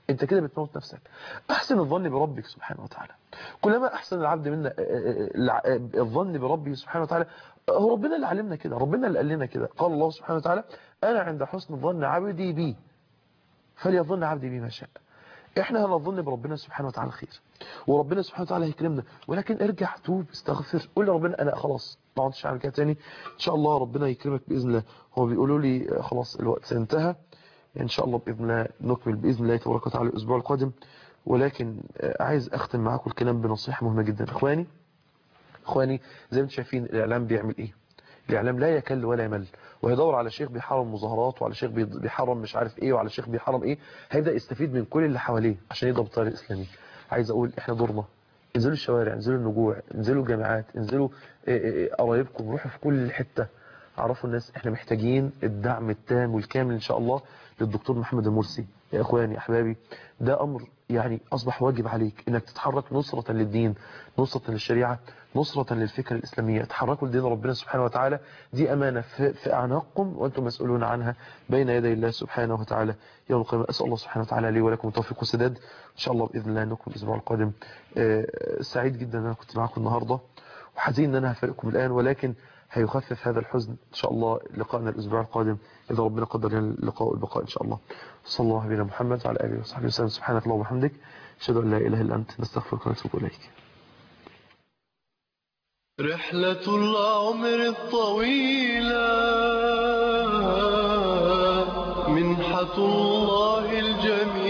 S2: انت كده بتموت نفسك احسن الظن بربك سبحانه وتعالى كلما احسن العبد منا الظن بربه سبحانه وتعالى هو ربنا اللي علمنا كده ربنا اللي قال لنا كده قال الله سبحانه وتعالى انا عند حسن ظن عبدي بي فليظن عبدي بي ما شاء احنا هنظن بربنا سبحانه وتعالى خير وربنا سبحانه وتعالى هيكرمنا ولكن ارجع توب استغفر قول لربنا انا خلاص ما عدتش اعمل كده تاني ان شاء الله ربنا يكرمك باذن الله هو بيقولوا لي خلاص الوقت انتهى ان شاء الله باذن الله نكمل باذن الله تبارك وتعالى الاسبوع القادم ولكن عايز اختم معاكم الكلام بنصيحه مهمه جدا اخواني اخواني زي ما انتم شايفين الاعلام بيعمل ايه الاعلام لا يكل ولا يمل وهيدور على شيخ بيحرم مظاهرات وعلى شيخ بيحرم مش عارف ايه وعلى شيخ بيحرم ايه هيبدا يستفيد من كل اللي حواليه عشان يضرب الطريق الاسلامي عايز اقول احنا دورنا انزلوا الشوارع انزلوا النجوع انزلوا الجامعات انزلوا قرايبكم روحوا في كل حته عرفوا الناس احنا محتاجين الدعم التام والكامل ان شاء الله للدكتور محمد المرسي يا اخواني يا احبابي ده امر يعني اصبح واجب عليك انك تتحرك نصرة للدين نصرة للشريعة نصرة للفكرة الاسلامية تحركوا لدين ربنا سبحانه وتعالى دي امانة في, في اعناقكم وانتم مسؤولون عنها بين يدي الله سبحانه وتعالى يوم القيامة اسال الله سبحانه وتعالى لي ولكم التوفيق والسداد ان شاء الله باذن الله نكون الاسبوع القادم سعيد جدا ان انا كنت معكم النهارده وحزين ان انا هفارقكم الان ولكن هيخفف هذا الحزن إن شاء الله لقاءنا الأسبوع القادم إذا ربنا قدر لنا اللقاء والبقاء إن شاء الله صلى الله على محمد وعلى آله وصحبه وسلم سبحانك اللهم وبحمدك أشهد أن لا إله إلا أنت نستغفرك ونتوب إليك
S3: رحلة العمر الطويلة منحة الله الجميل